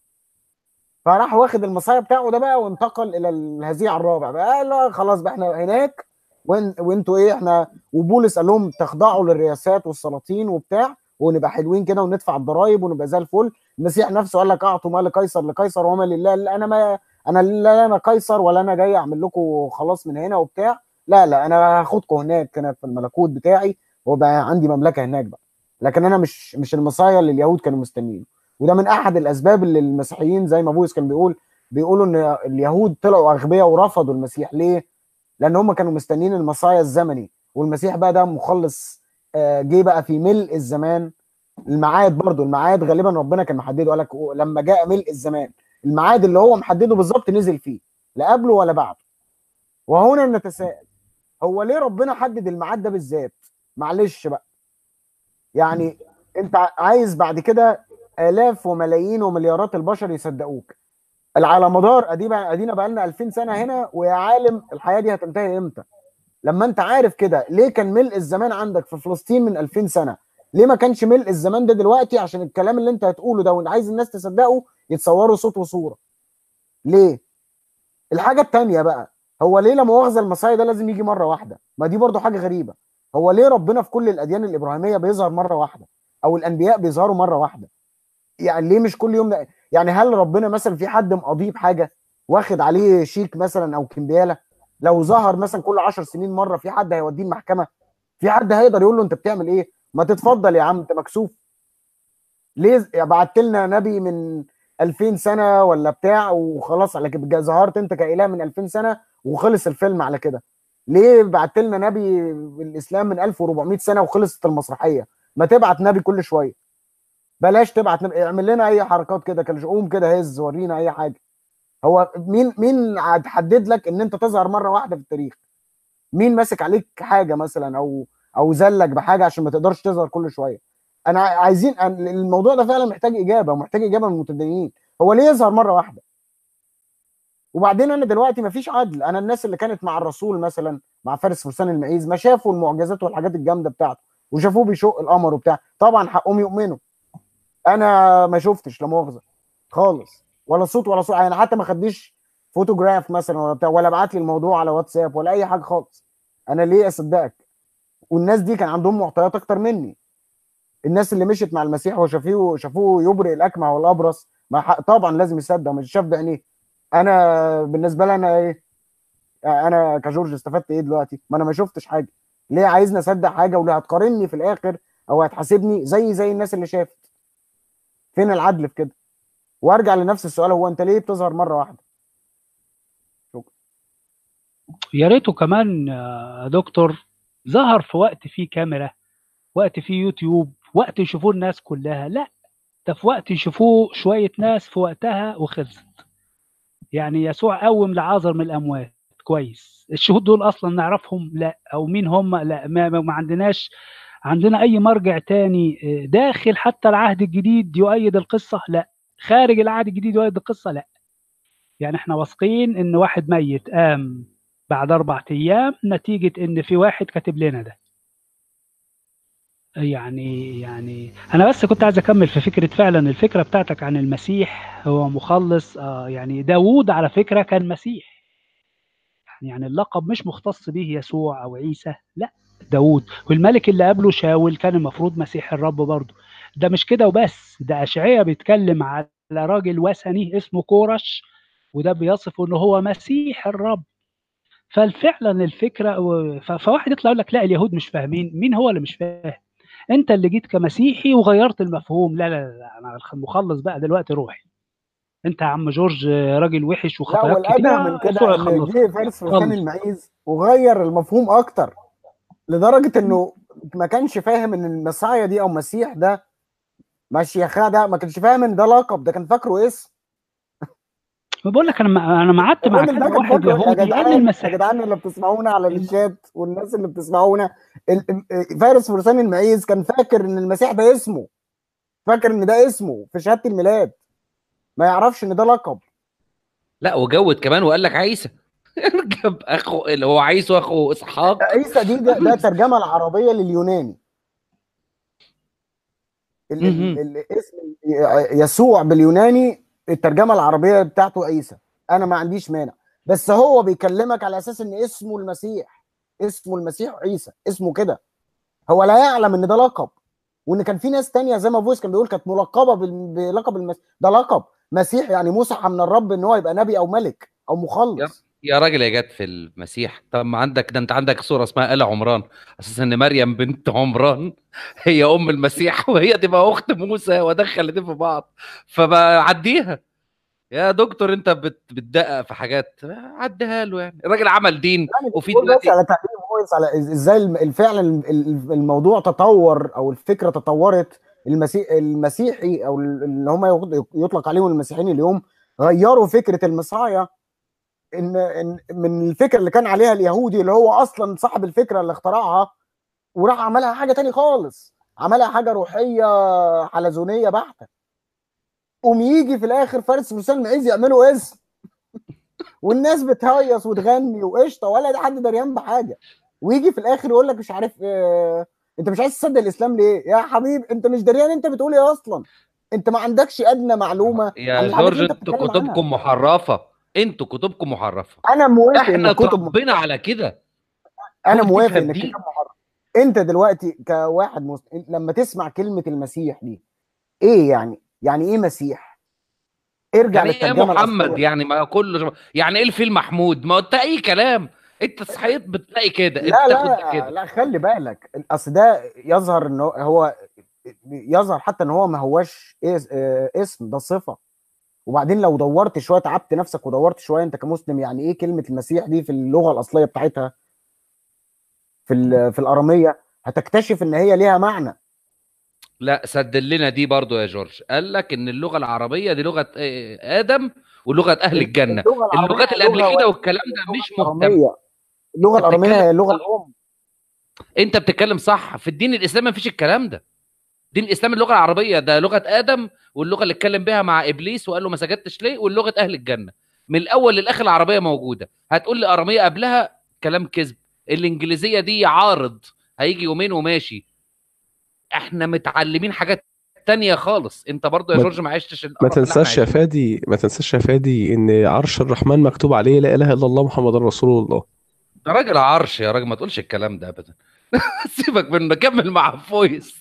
فراح واخد المصايا بتاعه ده بقى وانتقل الى الهزيع الرابع بقى لا خلاص بقى احنا هناك وإن- وانتوا ايه احنا وبولس قال لهم تخضعوا للرياسات والسلاطين وبتاع ونبقى حلوين كده وندفع الضرايب ونبقى زي الفل المسيح نفسه قال لك اعطوا ما لقيصر لقيصر وما لله لا انا ما انا لا انا قيصر ولا انا جاي اعمل لكم خلاص من هنا وبتاع لا لا انا هاخدكم هناك هنا في الملكوت بتاعي وبقى عندي مملكه هناك بقى لكن انا مش مش المصايا اللي اليهود كانوا مستنيين وده من احد الاسباب اللي المسيحيين زي ما بولس كان بيقول بيقولوا ان اليهود طلعوا اغبياء ورفضوا المسيح ليه؟ لان هم كانوا مستنيين المصايا الزمني والمسيح بقى ده مخلص آه، جه بقى في ملء الزمان الميعاد برضو الميعاد غالبا ربنا كان محدده قال لك لما جاء ملء الزمان الميعاد اللي هو محدده بالظبط نزل فيه لا قبله ولا بعده وهنا نتساءل هو ليه ربنا حدد الميعاد ده بالذات معلش بقى يعني انت عايز بعد كده الاف وملايين ومليارات البشر يصدقوك على مدار ادينا ادينا بقى لنا 2000 سنه هنا ويا عالم الحياه دي هتنتهي امتى لما انت عارف كده ليه كان ملء الزمان عندك في فلسطين من 2000 سنه ليه ما كانش ملء الزمان ده دلوقتي عشان الكلام اللي انت هتقوله ده وانت عايز الناس تصدقه يتصوروا صوت وصوره ليه الحاجه التانية بقى هو ليه لا مؤاخذه المصايا ده لازم يجي مره واحده ما دي برضو حاجه غريبه هو ليه ربنا في كل الاديان الابراهيميه بيظهر مره واحده او الانبياء بيظهروا مره واحده يعني ليه مش كل يوم ده يعني هل ربنا مثلا في حد مقضيه بحاجه واخد عليه شيك مثلا او كمبياله لو ظهر مثلا كل 10 سنين مره في حد هيوديه المحكمه في حد هيقدر يقول له انت بتعمل ايه ما تتفضل يا عم انت مكسوف ليه بعت لنا نبي من 2000 سنه ولا بتاع وخلاص على كده ظهرت انت كاله من 2000 سنه وخلص الفيلم على كده ليه بعت لنا نبي بالاسلام من 1400 سنه وخلصت المسرحيه ما تبعت نبي كل شويه بلاش تبعت نبي اعمل لنا اي حركات كده كده قوم كده هز ورينا اي حاجه هو مين مين هتحدد لك ان انت تظهر مره واحده في التاريخ مين ماسك عليك حاجه مثلا او او زلك بحاجه عشان ما تقدرش تظهر كل شويه انا عايزين أن- الموضوع ده فعلا محتاج اجابه ومحتاج اجابه من المتدينين هو ليه يظهر مره واحده وبعدين انا دلوقتي مفيش عدل انا الناس اللي كانت مع الرسول مثلا مع فارس فرسان المعيز ما شافوا المعجزات والحاجات الجامده بتاعته وشافوه بيشق القمر وبتاع طبعا حقهم يؤمنوا انا ما شفتش لا مؤاخذه خالص ولا صوت ولا صوت يعني حتى ما خدنيش فوتوجراف مثلا ولا بتاع ولا بعت لي الموضوع على واتساب ولا اي حاجه خالص انا ليه اصدقك والناس دي كان عندهم معطيات اكتر مني الناس اللي مشيت مع المسيح وشافوه شافوه يبرئ الاكمه والابرص ما حق طبعا لازم يصدق مش شاف بعينيه انا بالنسبه لي انا ايه انا كجورج استفدت ايه دلوقتي ما انا ما شفتش حاجه ليه عايزني اصدق حاجه وليه هتقارني في الاخر او هتحاسبني زي زي الناس اللي شافت فين العدل في كده وارجع لنفس السؤال هو انت ليه بتظهر مره واحده يا ريته كمان يا دكتور ظهر في وقت فيه كاميرا وقت فيه يوتيوب وقت يشوفوه الناس كلها لا ده في وقت يشوفوه شوية ناس في وقتها وخلصت يعني يسوع قوم لعازر من الأموات كويس الشهود دول أصلا نعرفهم لا أو مين هم لا ما, ما عندناش عندنا أي مرجع تاني داخل حتى العهد الجديد يؤيد القصة لا خارج العهد الجديد يؤيد القصة لا يعني احنا واثقين ان واحد ميت قام بعد اربع ايام نتيجه ان في واحد كاتب لنا ده يعني يعني انا بس كنت عايز اكمل في فكره فعلا الفكره بتاعتك عن المسيح هو مخلص آه يعني داوود على فكره كان مسيح يعني اللقب مش مختص به يسوع او عيسى لا داوود والملك اللي قبله شاول كان المفروض مسيح الرب برضه ده مش كده وبس ده اشعياء بيتكلم على راجل وثني اسمه كورش وده بيصفه ان هو مسيح الرب ففعلا الفكره و- ف- فواحد يطلع يقول لك لا اليهود مش فاهمين مين هو اللي مش فاهم انت اللي جيت كمسيحي وغيرت المفهوم لا لا لا انا مخلص بقى دلوقتي روحي انت يا عم جورج راجل وحش لا وخطاياك والأدهى كتير من كده يسوع إن يخلصك جه فارس فرسان خلص المعيز وغير المفهوم أكتر لدرجة إنه ما كانش فاهم إن المسيح دي أو مسيح ده مشيخاه ده ما كانش فاهم إن ده لقب ده كان فاكره اسم بقول لك انا ما انا ما قعدت مع الراجل ده كذا كان واحد فاكره يا يهودي قال لي جدعان يا المسيح جدعان اللي بتسمعونا على الشات والناس اللي بتسمعونا ال- ال- فارس فرسان المعيز كان فاكر ان المسيح ده اسمه فاكر ان ده اسمه في شهاده الميلاد ما يعرفش ان ده لقب لا وجود كمان وقال لك عيسى جاب اخو اللي هو عيسى واخو اسحاق عيسى دي ده, ده ترجمه العربيه لليوناني ال- ال- مهم. ال- اسم يسوع باليوناني الترجمه العربيه بتاعته عيسى انا ما عنديش مانع بس هو بيكلمك على اساس ان اسمه المسيح اسمه المسيح عيسى اسمه كده هو لا يعلم ان ده لقب وان كان في ناس تانية زي ما فويس كان بيقول كانت ملقبه بال- بلقب المسيح ده لقب مسيح يعني مسح من الرب ان هو يبقى نبي او ملك او مخلص يا راجل يا جت في المسيح طب ما عندك ده انت عندك صوره اسمها آل عمران اساس ان مريم بنت عمران هي ام المسيح وهي تبقى اخت موسى ودخل الاتنين في بعض فبعديها يا دكتور انت بت- بتدقق في حاجات عديها له يعني الراجل عمل دين وفي بقول بس دلوقتي على تعليم فويس على إز- ازاي الم- الفعل ال- ال- الموضوع تطور او الفكره تطورت المسيح المسيحي او ال- اللي هم يغ- يطلق عليهم المسيحيين اليوم غيروا فكره المسيحيه ان ان من الفكره اللي كان عليها اليهودي اللي هو اصلا صاحب الفكره اللي اخترعها وراح عملها حاجه تاني خالص عملها حاجه روحيه حلزونيه بحته قوم يجي في الاخر فارس فرسان معيز يعملوا اسم والناس بتهيص وتغني وقشطه ولا ده حد دريان بحاجه ويجي في الاخر يقول لك مش عارف آه انت مش عايز تصدق الاسلام ليه يا حبيب انت مش دريان انت بتقول ايه اصلا انت ما عندكش ادنى معلومه يا عن الحاجات جورج اللي انت انتوا بتتكلم عنها كتبكم محرفه انتوا كتبكم محرفه انا موافق احنا ان الكتب اتربينا على كده انا كنت موافق تفهم ان دي. الكتاب محرم انت دلوقتي كواحد مسلم لما تسمع كلمه المسيح دي ايه يعني يعني ايه مسيح ارجع يعني ايه للترجمه محمد الأصلية. يعني ما كل يعني ايه الفيل محمود ما انت اي كلام انت صحيت بتلاقي كده انت لا تاخد لا كده لا خلي بالك اصل ده يظهر ان هو- هو يظهر حتى ان هو ما هواش اس- آه، اسم ده صفه وبعدين لو دورت شويه تعبت نفسك ودورت شويه انت كمسلم يعني ايه كلمه المسيح دي في اللغه الاصليه بتاعتها في ال- في الاراميه هتكتشف ان هي ليها معنى لا سدل لنا دي برضو يا جورج قال لك ان اللغه العربيه دي لغه آه، ادم ولغه اهل الجنه اللغه العربيه اللغات اللي قبل لغة كده واحدة. والكلام ده مش اللغة مهتم الأرامية. اللغه أنت الاراميه بتتكلم هي اللغه صح. الام انت بتتكلم صح في الدين الاسلامي مفيش الكلام ده دين الاسلام اللغه العربيه ده لغه ادم واللغه اللي اتكلم بيها مع ابليس وقال له ما سجدتش ليه واللغه اهل الجنه من الاول للاخر العربيه موجوده هتقول لي اراميه قبلها كلام كذب الانجليزيه دي عارض هيجي يومين وماشي احنا متعلمين حاجات تانية خالص انت برضو يا ما- جورج ما عشتش ما القرف اللي احنا تنساش يا عايشينه. فادي ما تنساش يا فادي ان عرش الرحمن مكتوب عليه لا اله الا الله محمد رسول الله ده راجل عرش يا راجل ما تقولش الكلام ده ابدا سيبك منه كمل مع فويس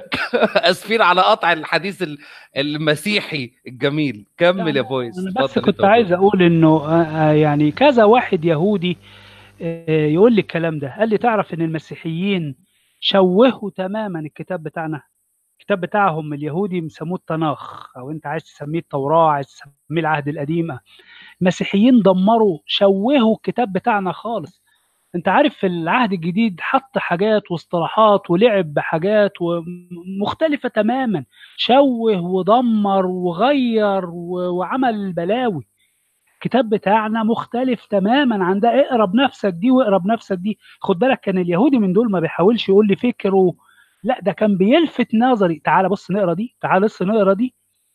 اسفين على قطع الحديث ال- المسيحي الجميل كمل يا فويس انا اتفضل بس انت كنت وجورج. عايز اقول انه آه، آه، يعني كذا واحد يهودي آه، يقول لي الكلام ده قال لي تعرف ان المسيحيين شوهوا تماما الكتاب بتاعنا الكتاب بتاعهم اليهودي مسموه التناخ او انت عايز تسميه التوراه عايز تسميه العهد القديم المسيحيين دمروا شوهوا الكتاب بتاعنا خالص انت عارف في العهد الجديد حط حاجات واصطلاحات ولعب بحاجات مختلفة تماما شوه ودمر وغير و- وعمل بلاوي الكتاب بتاعنا مختلف تماما عن ده اقرا بنفسك دي واقرا بنفسك دي خد بالك كان اليهودي من دول ما بيحاولش يقول لي فكره لا ده كان بيلفت نظري تعالى بص نقرا دي تعالى بص نقرا دي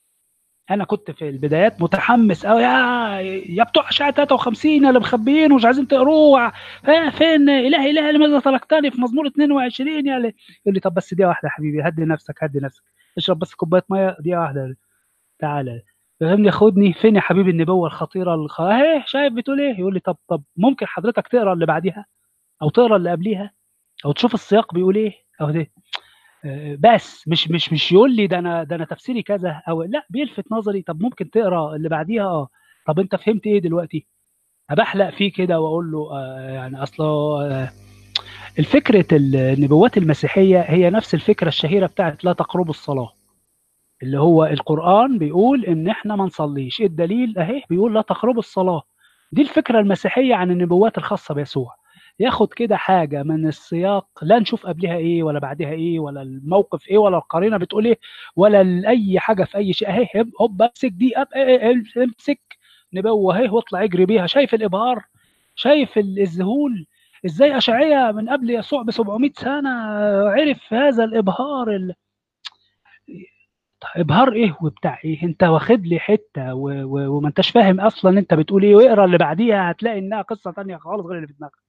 انا كنت في البدايات متحمس قوي يا يا بتوع اشعه 53 اللي مخبيين ومش عايزين تقروه ها فين الهي الهي لماذا تركتني في مزمور 22 يعني يقول لي طب بس دقيقه واحده يا حبيبي هدي نفسك هدي نفسك اشرب بس كوبايه ميه دقيقه واحده تعالى فهمني خدني فين يا حبيبي النبوه الخطيره الخ... اهي شايف بتقول ايه يقول لي طب طب ممكن حضرتك تقرا اللي بعديها او تقرا اللي قبليها او تشوف السياق بيقول ايه او ده آه، بس مش مش مش يقول لي ده انا ده انا تفسيري كذا او لا بيلفت نظري طب ممكن تقرا اللي بعديها اه طب انت فهمت ايه دلوقتي بحلق فيه كده واقول له آه يعني اصله آه الفكره النبوات المسيحيه هي نفس الفكره الشهيره بتاعت لا تقربوا الصلاه اللي هو القران بيقول ان احنا ما نصليش إيه الدليل اهي بيقول لا تقربوا الصلاه دي الفكره المسيحيه عن النبوات الخاصه بيسوع ياخد كده حاجه من السياق لا نشوف قبلها ايه ولا بعدها ايه ولا الموقف ايه ولا القرينه بتقول ايه ولا اي حاجه في اي شيء اهي هب- هوب امسك دي أب- إيه- امسك نبوه اهي واطلع اجري بيها شايف الابهار شايف ال- الذهول ازاي اشعيا من قبل يسوع ب 700 سنه عرف هذا الابهار ال... ابهار ايه وبتاع ايه انت واخد لي حته و... و... وما انتش فاهم اصلا انت بتقول ايه واقرا اللي بعديها هتلاقي انها قصه تانية خالص غير اللي في دماغك